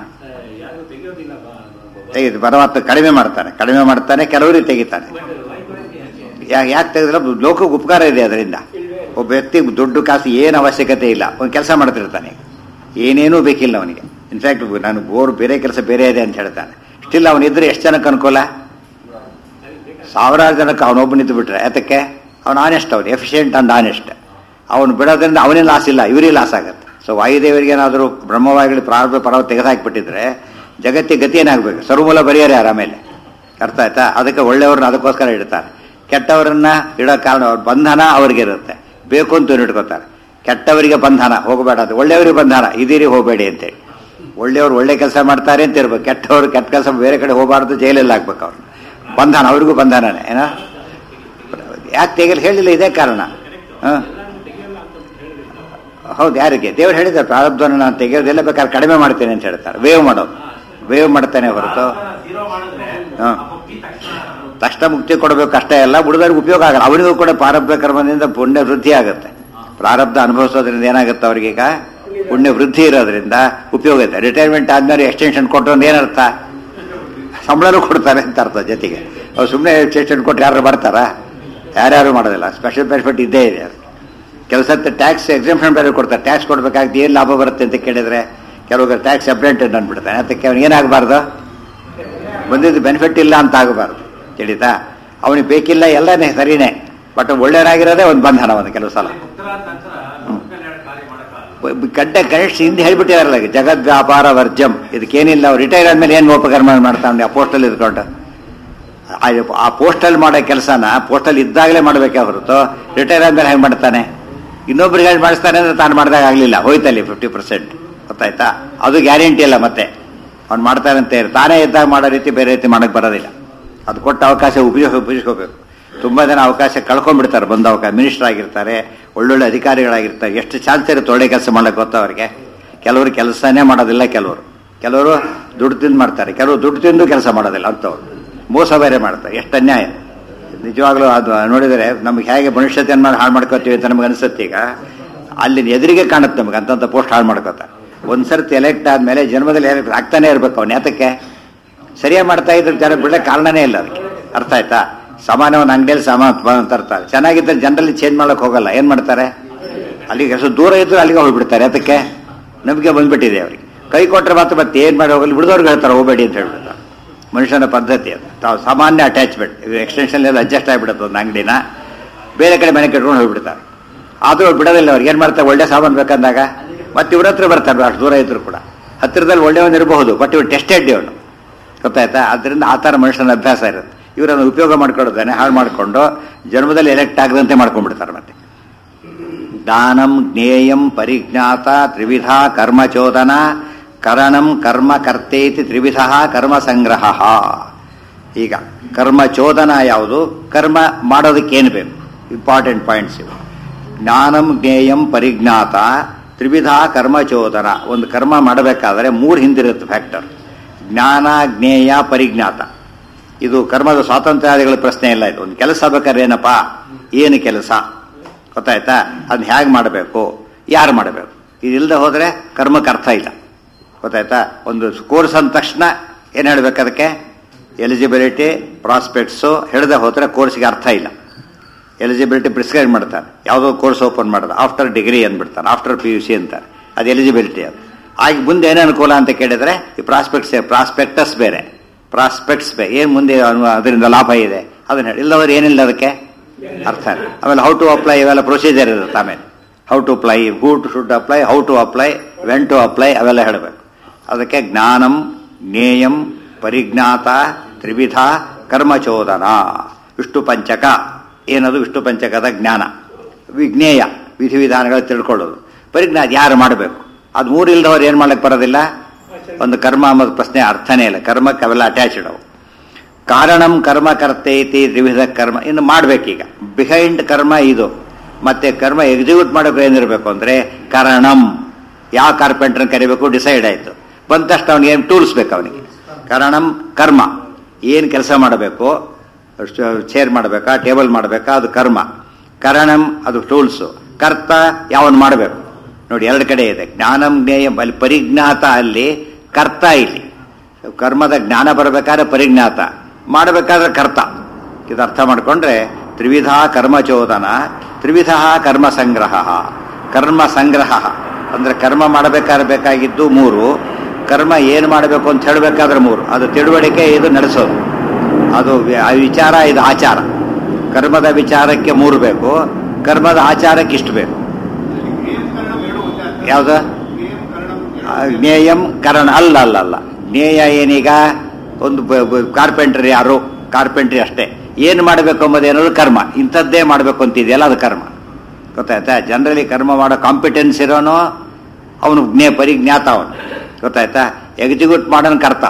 ತೆಗೆದು ಪರಮಾತ್ಮ ಕಡಿಮೆ ಮಾಡ್ತಾನೆ ಕಡಿಮೆ ಮಾಡ್ತಾನೆ ಕೆಲವರಿಗೆ ತೆಗಿತಾನೆ ಯಾಕೆ ತೆಗೆದ್ರೆ ಲೋಕಕ್ಕೆ ಉಪಕಾರ ಇದೆ ಅದರಿಂದ ಒಬ್ಬ ವ್ಯಕ್ತಿ ದುಡ್ಡು ಕಾಸು ಏನು ಅವಶ್ಯಕತೆ ಇಲ್ಲ ಒಂದು ಕೆಲಸ ಮಾಡ್ತಿರ್ತಾನೆ ಏನೇನೂ ಬೇಕಿಲ್ಲ ಅವನಿಗೆ ಇನ್ಫ್ಯಾಕ್ಟ್ ನಾನು ಬೋರ್ ಬೇರೆ ಕೆಲಸ ಬೇರೆ ಇದೆ ಅಂತ ಹೇಳ್ತಾನೆ ಸ್ಟಿಲ್ ಅವನಿದ್ರೆ ಎಷ್ಟು ಜನಕ್ಕೆ ಅನುಕೂಲ ಸಾವಿರಾರು ಜನಕ್ಕೆ ಅವನೊಬ್ಬನಿದ್ದು ಬಿಟ್ರೆ ಯಾತಕ್ಕೆ ಅವನು ಆನೆಸ್ಟ್ ಅವನು ಎಫಿಷಿಯೆಂಟ್ ಅಂಡ್ ಆನೆಸ್ಟ್ ಅವನು ಬಿಡೋದ್ರಿಂದ ಅವನೇ ಲಾಸ್ ಇಲ್ಲ ಇವರಿಗೆ ಲಾಸ್ ಆಗುತ್ತೆ ಸೊ ವಾಯುದೇವರಿಗೆ ಏನಾದರೂ ಬ್ರಹ್ಮವಾಯುಗಳು ಪ್ರಾರಂಭ ಪರ್ವ ತೆಗೆದಾಕ್ಬಿಟ್ಟಿದ್ರೆ ಜಗತ್ತಿಗೆ ಗತಿ ಏನಾಗಬೇಕು ಸರ್ವಮೂಲ ಬರೆಯರೆ ಆಮೇಲೆ ಅರ್ಥ ಆಯ್ತಾ ಅದಕ್ಕೆ ಒಳ್ಳೆಯವ್ರನ್ನ ಅದಕ್ಕೋಸ್ಕರ ಇಡ್ತಾರೆ ಕೆಟ್ಟವರನ್ನ ಇಡೋ ಕಾರಣ ಅವ್ರ ಬಂಧನ ಅವ್ರಿಗೆ ಇರುತ್ತೆ ಬೇಕು ಅಂತ ಇಟ್ಕೋತಾರೆ ಕೆಟ್ಟವರಿಗೆ ಬಂಧನ ಹೋಗಬೇಡ ಅದು ಒಳ್ಳೆಯವರಿಗೆ ಬಂಧನ ಇದೀರಿ ಹೋಗಬೇಡಿ ಅಂತೇಳಿ ಒಳ್ಳೆಯವರು ಒಳ್ಳೆ ಕೆಲಸ ಮಾಡ್ತಾರೆ ಅಂತ ಇರ್ಬೇಕು ಕೆಟ್ಟವರು ಕೆಟ್ಟ ಕೆಲಸ ಬೇರೆ ಕಡೆ ಹೋಗಬಾರ್ದು ಜೈಲಲ್ಲಿ ಹಾಕ್ಬೇಕು ಅವ್ರು ಬಂಧನ ಅವ್ರಿಗೂ ಬಂಧನನೇ ಏನ ಯಾಕೆ ತೆಗೆಯಲು ಹೇಳಿಲ್ಲ ಇದೇ ಕಾರಣ ಹಾಂ ಹೌದು ಯಾರಿಗೆ ದೇವ್ರು ಹೇಳಿದ್ದಾರೆ ಪ್ರಾರಬ್ಧವನ್ನು ನಾನು ತೆಗೆಯೋದೆಲ್ಲ ಬೇಕಾದ್ರೆ ಕಡಿಮೆ ಮಾಡ್ತೇನೆ ಅಂತ ಹೇಳ್ತಾರೆ ವೇವ್ ಮಾಡೋದು ವೇವ್ ಮಾಡ್ತಾನೆ ಹೊರತು ಹಾಂ ತಕ್ಷಣ ಮುಕ್ತಿ ಕೊಡಬೇಕು ಅಷ್ಟೇ ಅಲ್ಲ ಉಳಿದವ್ರಿಗೆ ಉಪಯೋಗ ಆಗಲ್ಲ ಅವರಿಗೂ ಕೂಡ ಪ್ರಾರಬ್ಧ ಕರ್ಮದಿಂದ ಪುಣ್ಯ ವೃದ್ಧಿ ಆಗುತ್ತೆ ಪ್ರಾರಬ್ಧ ಅನುಭವಿಸೋದ್ರಿಂದ ಏನಾಗುತ್ತೆ ಅವ್ರಿಗೀಗ ಪುಣ್ಯ ವೃದ್ಧಿ ಇರೋದ್ರಿಂದ ಉಪಯೋಗ ಇದೆ ರಿಟೈರ್ಮೆಂಟ್ ಆದ್ಮೇಲೆ ಎಕ್ಸ್ಟೆನ್ಷನ್ ಕೊಟ್ಟರು ಅಂತ ಏನರ್ಥ ಸಂಬಳನೂ ಕೊಡ್ತಾರೆ ಅಂತ ಅರ್ಥ ಜೊತೆಗೆ ಅವ್ರು ಸುಮ್ಮನೆ ಎಕ್ಸ್ಟೆನ್ಷನ್ ಕೊಟ್ಟು ಯಾರು ಬರ್ತಾರಾ ಯಾರ್ಯಾರು ಮಾಡೋದಿಲ್ಲ ಸ್ಪೆಷಲ್ ಬೆನಿಫಿಟ್ ಇದ್ದೇ ಇದೆ ಅದು ಕೆಲಸ ಟ್ಯಾಕ್ಸ್ ಎಕ್ಸಾಮ್ಷನ್ ಬೇರೆ ಕೊಡ್ತಾರೆ ಟ್ಯಾಕ್ಸ್ ಕೊಡ್ಬೇಕಾಗ್ತದೆ ಏನು ಲಾಭ ಬರುತ್ತೆ ಅಂತ ಕೇಳಿದ್ರೆ ಕೆಲವು ಟ್ಯಾಕ್ಸ್ ಅಪ್ಡೆಂಟೆಡ್ ಅಂದ್ಬಿಡ್ತಾನೆ ಅದಕ್ಕೆ ಅವ್ನು ಏನಾಗಬಾರ್ದು ಬಂದಿದ್ದು ಬೆನಿಫಿಟ್ ಇಲ್ಲ ಅಂತ ಆಗಬಾರ್ದು ತಿಳಿತಾ ಅವನಿಗೆ ಬೇಕಿಲ್ಲ ಎಲ್ಲನೇ ಸರಿನೇ ಬಟ್ ಒಳ್ಳೆಯರಾಗಿರೋದೇ ಒಂದು ಬಂಧನ ಒಂದು ಕೆಲವು ಸಲ ಗಡ್ಡೆ ಕನಿಷ್ಠ ಹಿಂದೆ ಹೇಳ್ಬಿಟ್ಟಿದಾರಲ್ಲ ಜಗದ್ ವ್ಯಾಪಾರ ವರ್ಜಂ ಇದಕ್ಕೇನಿಲ್ಲ ಅವ್ರು ರಿಟೈರ್ ಆದ್ಮೇಲೆ ಏನು ಉಪಕರ್ಮ ಮಾಡ್ತಾನೆ ಆ ಪೋಸ್ಟಲ್ಲಿ ಇದ್ಕೊಂಡು ಆ ಪೋಸ್ಟಲ್ಲಿ ಮಾಡೋ ಕೆಲಸನ ಪೋಸ್ಟಲ್ಲಿ ಇದ್ದಾಗಲೇ ಮಾಡಬೇಕೇ ಹೊರತು ರಿಟೈರ್ ಆದ್ಮೇಲೆ ಹೆಂಗೆ ಮಾಡ್ತಾನೆ ಇನ್ನೊಬ್ರಿಗೆ ಹೇಳಿ ಮಾಡಿಸ್ತಾನೆ ಅಂದ್ರೆ ತಾನು ಮಾಡಿದಾಗ ಆಗಲಿಲ್ಲ ಹೋಯ್ತಲ್ಲಿ ಫಿಫ್ಟಿ ಪರ್ಸೆಂಟ್ ಗೊತ್ತಾಯ್ತಾ ಅದು ಗ್ಯಾರಂಟಿ ಅಲ್ಲ ಮತ್ತೆ ಅವ್ನು ಮಾಡ್ತಾನಂತೆ ತಾನೇ ಇದ್ದಾಗ ಮಾಡೋ ರೀತಿ ಬೇರೆ ರೀತಿ ಮಾಡಕ್ಕೆ ಬರೋದಿಲ್ಲ ಅದು ಕೊಟ್ಟ ಅವಕಾಶ ಉಪಯೋಗ ಉಪಯೋಗಿಸ್ಕೋಬೇಕು ತುಂಬ ಜನ ಅವಕಾಶ ಕಳ್ಕೊಂಡ್ಬಿಡ್ತಾರೆ ಬಂದ ಅವಕಾಶ ಮಿನಿಸ್ಟರ್ ಆಗಿರ್ತಾರೆ ಒಳ್ಳೊಳ್ಳೆ ಅಧಿಕಾರಿಗಳಾಗಿರ್ತಾರೆ ಎಷ್ಟು ಚಾನ್ಸ್ ಇರುತ್ತೆ ಒಳ್ಳೆ ಕೆಲಸ ಮಾಡಕ್ಕೆ ಗೊತ್ತಾ ಅವ್ರಿಗೆ ಕೆಲವರು ಕೆಲಸನೇ ಮಾಡೋದಿಲ್ಲ ಕೆಲವರು ಕೆಲವರು ದುಡ್ಡು ತಿಂದು ಮಾಡ್ತಾರೆ ಕೆಲವರು ದುಡ್ಡು ತಿಂದು ಕೆಲಸ ಮಾಡೋದಿಲ್ಲ ಅಂಥವ್ರು ಮೋಸ ಬೇರೆ ಮಾಡ್ತಾರೆ ಎಷ್ಟು ಅನ್ಯಾಯ ನಿಜವಾಗ್ಲೂ ಅದು ನೋಡಿದರೆ ನಮ್ಗೆ ಹೇಗೆ ಮನುಷ್ಯತೆಯನ್ನು ಹಾಳು ಮಾಡ್ಕೋತೀವಿ ಅಂತ ನಮ್ಗೆ ಅನಿಸುತ್ತೆ ಈಗ ಅಲ್ಲಿ ಎದುರಿಗೆ ಕಾಣುತ್ತೆ ನಮ್ಗೆ ಅಂತಂಥ ಪೋಸ್ಟ್ ಹಾಳು ಮಾಡ್ಕೋತಾರೆ ಒಂದ್ಸರ್ತಿ ಎಲೆಕ್ಟ್ ಆದಮೇಲೆ ಜನ್ಮದಲ್ಲಿ ಎಲೆಕ್ಟ್ ಆಗ್ತಾನೆ ಇರ್ಬೇಕು ಅವ್ನು ಯಾತಕ್ಕೆ ಸರಿಯಾಗಿ ಮಾಡ್ತಾ ಇದ್ರೆ ಜನ ಬಿಡಕ್ಕೆ ಕಾರಣನೇ ಇಲ್ಲ ಅದಕ್ಕೆ ಅರ್ಥ ಆಯ್ತಾ ಸಾಮಾನ್ಯ ಒಂದು ಅಂಗಡಿಯಲ್ಲಿ ಸಾಮಾನು ತರ್ತಾರೆ ಚೆನ್ನಾಗಿದ್ದರೆ ಜನರಲ್ಲಿ ಚೇಂಜ್ ಮಾಡಕ್ಕೆ ಹೋಗಲ್ಲ ಏನು ಮಾಡ್ತಾರೆ ಅಲ್ಲಿಗೆ ಎಷ್ಟು ದೂರ ಇದ್ರು ಅಲ್ಲಿಗೆ ಹೋಗ್ಬಿಡ್ತಾರೆ ಅದಕ್ಕೆ ನಂಬಿಕೆ ಬಂದ್ಬಿಟ್ಟಿದೆ ಅವ್ರಿಗೆ ಕೈ ಕೊಟ್ಟರೆ ಮಾತ್ರ ಮತ್ತೆ ಏನು ಮಾಡಿ ಹೋಗಲಿ ಬಿಡಿದವ್ರಿಗೆ ಹೇಳ್ತಾರೆ ಹೋಗಬೇಡಿ ಅಂತ ಹೇಳ್ಬಿಡ್ತಾರೆ ಮನುಷ್ಯನ ಪದ್ಧತಿ ಅದು ತಾವು ಸಾಮಾನ್ಯ ಅಟ್ಯಾಚ್ಮೆಂಟ್ ಎಕ್ಸ್ಟೆನ್ಷನ್ ಎಲ್ಲ ಅಡ್ಜಸ್ಟ್ ಆಗಿಬಿಡುತ್ತೆ ಒಂದು ಅಂಗಡಿನ ಬೇರೆ ಕಡೆ ಮನೆ ಕಟ್ಕೊಂಡು ಹೋಗ್ಬಿಡ್ತಾರೆ ಆದರೂ ಬಿಡೋದಿಲ್ಲ ಅವ್ರಿಗೆ ಏನು ಮಾಡ್ತಾರೆ ಒಳ್ಳೆ ಸಾಮಾನು ಬೇಕಂದಾಗ ಮತ್ತೆ ಇವ್ರ ಹತ್ರ ಬರ್ತಾರೆ ಅಷ್ಟು ದೂರ ಇದ್ರು ಕೂಡ ಹತ್ತಿರದಲ್ಲಿ ಒಳ್ಳೆಯವನು ಇರಬಹುದು ಬಟ್ ಇವ್ರು ಟೆಸ್ಟೆಡ್ ಇವನು ಗೊತ್ತಾಯ್ತಾ ಅದರಿಂದ ಆ ಥರ ಮನುಷ್ಯನ ಅಭ್ಯಾಸ ಇರುತ್ತೆ ಇವರನ್ನು ಉಪಯೋಗ ಮಾಡ್ಕೊಳ್ಳೋದಾನೆ ಹಾಳು ಮಾಡಿಕೊಂಡು ಜನ್ಮದಲ್ಲಿ ಎಲೆಕ್ಟ್ ಆಗದಂತೆ ಮಾಡ್ಕೊಂಡ್ಬಿಡ್ತಾರೆ ಮತ್ತೆ ದಾನಂ ಜ್ಞೇಯಂ ಪರಿಜ್ಞಾತ ತ್ರಿವಿಧ ಕರ್ಮಚೋದನ ಕರಣಂ ಕರ್ಮ ಕರ್ತೇತಿ ತ್ರಿವಿಧ ಕರ್ಮ ಸಂಗ್ರಹ ಈಗ ಕರ್ಮ ಚೋದನ ಯಾವುದು ಕರ್ಮ ಮಾಡೋದಕ್ಕೇನು ಬೇಕು ಇಂಪಾರ್ಟೆಂಟ್ ಪಾಯಿಂಟ್ಸ್ ಇವು ಜ್ಞಾನಂ ಜ್ಞೇಯಂ ಪರಿಜ್ಞಾತ ತ್ರಿವಿಧ ಕರ್ಮಚೋದನ ಒಂದು ಕರ್ಮ ಮಾಡಬೇಕಾದ್ರೆ ಮೂರು ಹಿಂದಿರುತ್ತೆ ಫ್ಯಾಕ್ಟರ್ ಜ್ಞಾನ ಜ್ಞೇಯ ಪರಿಜ್ಞಾತ ಇದು ಕರ್ಮದ ಸ್ವಾತಂತ್ರ್ಯಾದಿಗಳ ಪ್ರಶ್ನೆ ಇಲ್ಲ ಇದು ಒಂದು ಕೆಲಸ ಬೇಕಾದ್ರೆ ಏನಪ್ಪ ಏನು ಕೆಲಸ ಗೊತ್ತಾಯ್ತಾ ಅದನ್ನ ಹೇಗೆ ಮಾಡಬೇಕು ಯಾರು ಮಾಡಬೇಕು ಇದಿಲ್ಲದೆ ಹೋದರೆ ಕರ್ಮಕ್ಕೆ ಅರ್ಥ ಇಲ್ಲ ಗೊತ್ತಾಯ್ತಾ ಒಂದು ಕೋರ್ಸ್ ಅಂದ ತಕ್ಷಣ ಏನು ಹೇಳಬೇಕು ಅದಕ್ಕೆ ಎಲಿಜಿಬಿಲಿಟಿ ಪ್ರಾಸ್ಪೆಕ್ಟ್ಸು ಹೇಳದೆ ಹೋದರೆ ಕೋರ್ಸ್ಗೆ ಅರ್ಥ ಇಲ್ಲ ಎಲಿಜಿಬಿಲಿಟಿ ಪ್ರಿಸ್ಕ್ರೈಬ್ ಮಾಡ್ತಾರೆ ಯಾವುದೋ ಕೋರ್ಸ್ ಓಪನ್ ಮಾಡೋದು ಆಫ್ಟರ್ ಡಿಗ್ರಿ ಅಂದ್ಬಿಡ್ತಾರೆ ಆಫ್ಟರ್ ಪಿ ಯು ಸಿ ಅಂತಾರೆ ಅದು ಎಲಿಜಿಬಿಲಿಟಿ ಅದು ಆಗಿ ಮುಂದೆ ಏನು ಅನುಕೂಲ ಅಂತ ಕೇಳಿದ್ರೆ ಈ ಪ್ರಾಸ್ಪೆಕ್ಟ್ಸ್ ಪ್ರಾಸ್ಪೆಕ್ಟಸ್ ಬೇರೆ ಪ್ರಾಸ್ಪೆಕ್ಟ್ಸ್ ಬೇರೆ ಏನು ಮುಂದೆ ಅದರಿಂದ ಲಾಭ ಇದೆ ಅದನ್ನ ಹೇಳಿ ಇಲ್ಲವರು ಏನಿಲ್ಲ ಅದಕ್ಕೆ ಅರ್ಥ ಇಲ್ಲ ಆಮೇಲೆ ಹೌ ಟು ಅಪ್ಲೈ ಇವೆಲ್ಲ ಪ್ರೊಸೀಜರ್ ಇರುತ್ತೆ ಆಮೇಲೆ how to apply who to should apply how to apply when to apply ಅವೆಲ್ಲ ಹೇಳಬೇಕು ಅದಕ್ಕೆ ಜ್ಞಾನಂ ಜ್ಞೇಯಂ ಪರಿಜ್ಞಾತ ತ್ರಿವಿಧ ಕರ್ಮಚೋದನ ಇಷ್ಟು ಪಂಚಕ ಏನದು ವಿಷ್ಣು ಪಂಚಕದ ಜ್ಞಾನ ವಿಜ್ಞೇಯ ವಿಧಿವಿಧಾನಗಳು ತಿಳ್ಕೊಳ್ಳೋದು ಪರಿಜ್ಞಾನ ಯಾರು ಮಾಡಬೇಕು ಅದು ಮೂರು ಇಲ್ದವ್ರು ಏನು ಮಾಡ್ಲಿಕ್ಕೆ ಬರೋದಿಲ್ಲ ಒಂದು ಕರ್ಮ ಅನ್ನೋದು ಪ್ರಶ್ನೆ ಅರ್ಥನೇ ಇಲ್ಲ ಕರ್ಮಕ್ಕೆ ಅವೆಲ್ಲ ಅಟ್ಯಾಚ್ಡ್ ಅವು ಕಾರಣಂ ಕರ್ಮ ಕರ್ತೈತಿ ತ್ರಿವಿಧ ಕರ್ಮ ಇನ್ನು ಮಾಡ್ಬೇಕೀಗ ಬಿಹೈಂಡ್ ಕರ್ಮ ಇದು ಮತ್ತೆ ಕರ್ಮ ಎಕ್ಸಿಕ್ಯೂಟ್ ಮಾಡೋಕೆ ಏನಿರಬೇಕು ಅಂದ್ರೆ ಕಾರಣಂ ಯಾವ ಕಾರ್ಪೆಂಟರ್ ಕರಿಬೇಕು ಡಿಸೈಡ್ ಆಯ್ತು ಬಂದ ತಕ್ಷಣ ಅವನಿಗೆ ಏನು ಟೂಲ್ಸ್ ಬೇಕು ಅವನಿಗೆ ಕಾರಣಂ ಕರ್ಮ ಏನು ಕೆಲಸ ಮಾಡಬೇಕು ಚೇರ್ ಮಾಡಬೇಕಾ ಟೇಬಲ್ ಮಾಡಬೇಕಾ ಅದು ಕರ್ಮ ಕಾರಣಂ ಅದು ಟೂಲ್ಸು ಕರ್ತ ಯಾವನ್ ಮಾಡಬೇಕು ನೋಡಿ ಎರಡು ಕಡೆ ಇದೆ ಜ್ಞಾನಂ ಜ್ಞೇಯ ಅಲ್ಲಿ ಪರಿಜ್ಞಾತ ಅಲ್ಲಿ ಕರ್ತ ಇಲ್ಲಿ ಕರ್ಮದ ಜ್ಞಾನ ಬರಬೇಕಾದ್ರೆ ಪರಿಜ್ಞಾತ ಮಾಡಬೇಕಾದ್ರೆ ಕರ್ತ ಇದು ಅರ್ಥ ಮಾಡಿಕೊಂಡ್ರೆ ತ್ರಿವಿಧ ಕರ್ಮಚೋದನ ತ್ರಿವಿಧ ಕರ್ಮ ಸಂಗ್ರಹ ಕರ್ಮ ಸಂಗ್ರಹ ಅಂದ್ರೆ ಕರ್ಮ ಮಾಡಬೇಕಾದ್ರೆ ಬೇಕಾಗಿದ್ದು ಮೂರು ಕರ್ಮ ಏನು ಮಾಡಬೇಕು ಅಂತ ಹೇಳಬೇಕಾದ್ರೆ ಮೂರು ಅದು ತಿಳುವಳಿಕೆ ಇದು ನಡೆಸೋದು ಅದು ವಿ- ಆ ವಿಚಾರ ಇದು ಆಚಾರ ಕರ್ಮದ ವಿಚಾರಕ್ಕೆ ಮೂರು ಬೇಕು ಕರ್ಮದ ಆಚಾರಕ್ಕೆ ಇಷ್ಟು ಬೇಕು ಯಾವುದು ಜ್ಞೇಯಂ ಕರಣ ಅಲ್ಲ ಅಲ್ಲ ಅಲ್ಲ ಜ್ಞೇಯ ಏನೀಗ ಒಂದು ಕಾರ್ಪೆಂಟ್ರಿ ಯಾರು ಕಾರ್ಪೆಂಟ್ರಿ ಅಷ್ಟೇ ಏನು ಮಾಡಬೇಕು ಎಂಬುದೇನೋದು ಕರ್ಮ ಇಂಥದ್ದೇ ಮಾಡಬೇಕು ಅಂತಿದೆಯಲ್ಲ ಅದು ಕರ್ಮ ಗೊತ್ತಾಯ್ತಾ ಜನರಲಿ ಕರ್ಮ ಮಾಡೋ ಕಾಂಪಿಟೆನ್ಸ್ ಇರೋನು ಅವನು ಜ್ಞೇ ಪರಿಜ್ಞಾತ ಅವನು ಗೊತ್ತಾಯ್ತಾ ಎಕ್ಸಿಕ್ಯೂಟ್ ಮಾಡೋನ್ ಕರ್ತ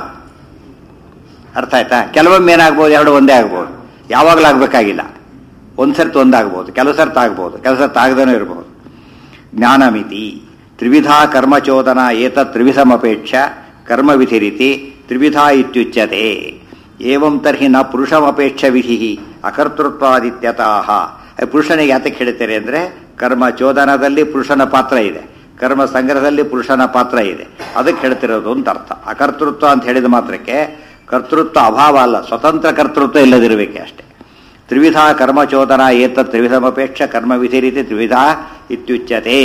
ಅರ್ಥ ಆಯ್ತಾ ಕೆಲವೊಮ್ಮೆ ಏನಾಗ್ಬೋದು ಎರಡು ಒಂದೇ ಆಗ್ಬೋದು ಯಾವಾಗಲೂ ಆಗ್ಬೇಕಾಗಿಲ್ಲ ಒಂದು ಸರ್ತಿ ಒಂದಾಗ್ಬೋದು ಕೆಲವು ಸರ್ತಿ ಆಗ್ಬೋದು ಕೆಲವು ಸರ್ತಿ ಆಗದೇನೂ ಇರಬಹುದು ಜ್ಞಾನಮಿತಿ ತ್ರಿವಿಧ ಕರ್ಮಚೋದನ ಏತ ತ್ರಿವಿಧಮಪೇಕ್ಷ ಕರ್ಮವಿಧಿ ರೀತಿ ತ್ರಿವಿಧ ಇತ್ಯುಚ್ಯತೆ ಏವಂ ತರ್ಹಿ ನ ಪುರುಷಮಪೇಕ್ಷ ವಿಧಿ ಅಕರ್ತೃತ್ವಾದಿತ್ಯತಃ ಪುರುಷನಿಗೆ ಯಾತಕ್ಕೆ ಹೇಳ್ತಾರೆ ಅಂದ್ರೆ ಕರ್ಮ ಚೋದನದಲ್ಲಿ ಪುರುಷನ ಪಾತ್ರ ಇದೆ ಕರ್ಮ ಸಂಗ್ರಹದಲ್ಲಿ ಪುರುಷನ ಪಾತ್ರ ಇದೆ ಅದಕ್ಕೆ ಹೇಳ್ತಿರೋದು ಅಂತ ಅರ್ಥ ಅಕರ್ತೃತ್ವ ಅಂತ ಹೇಳಿದ ಮಾತ್ರಕ್ಕೆ ಕರ್ತೃತ್ವ ಅಭಾವ ಅಲ್ಲ ಸ್ವತಂತ್ರ ಕರ್ತೃತ್ವ ಇಲ್ಲದಿರಬೇಕೆ ಅಷ್ಟೇ ತ್ರಿವಿಧ ಕರ್ಮಚೋದನ ಏತ ತ್ರಿವಿಧಮಪೇಕ್ಷ ಕರ್ಮವಿಧಿ ರೀತಿ ತ್ರಿವಿಧ ಇತ್ಯುಚ್ಯತೆ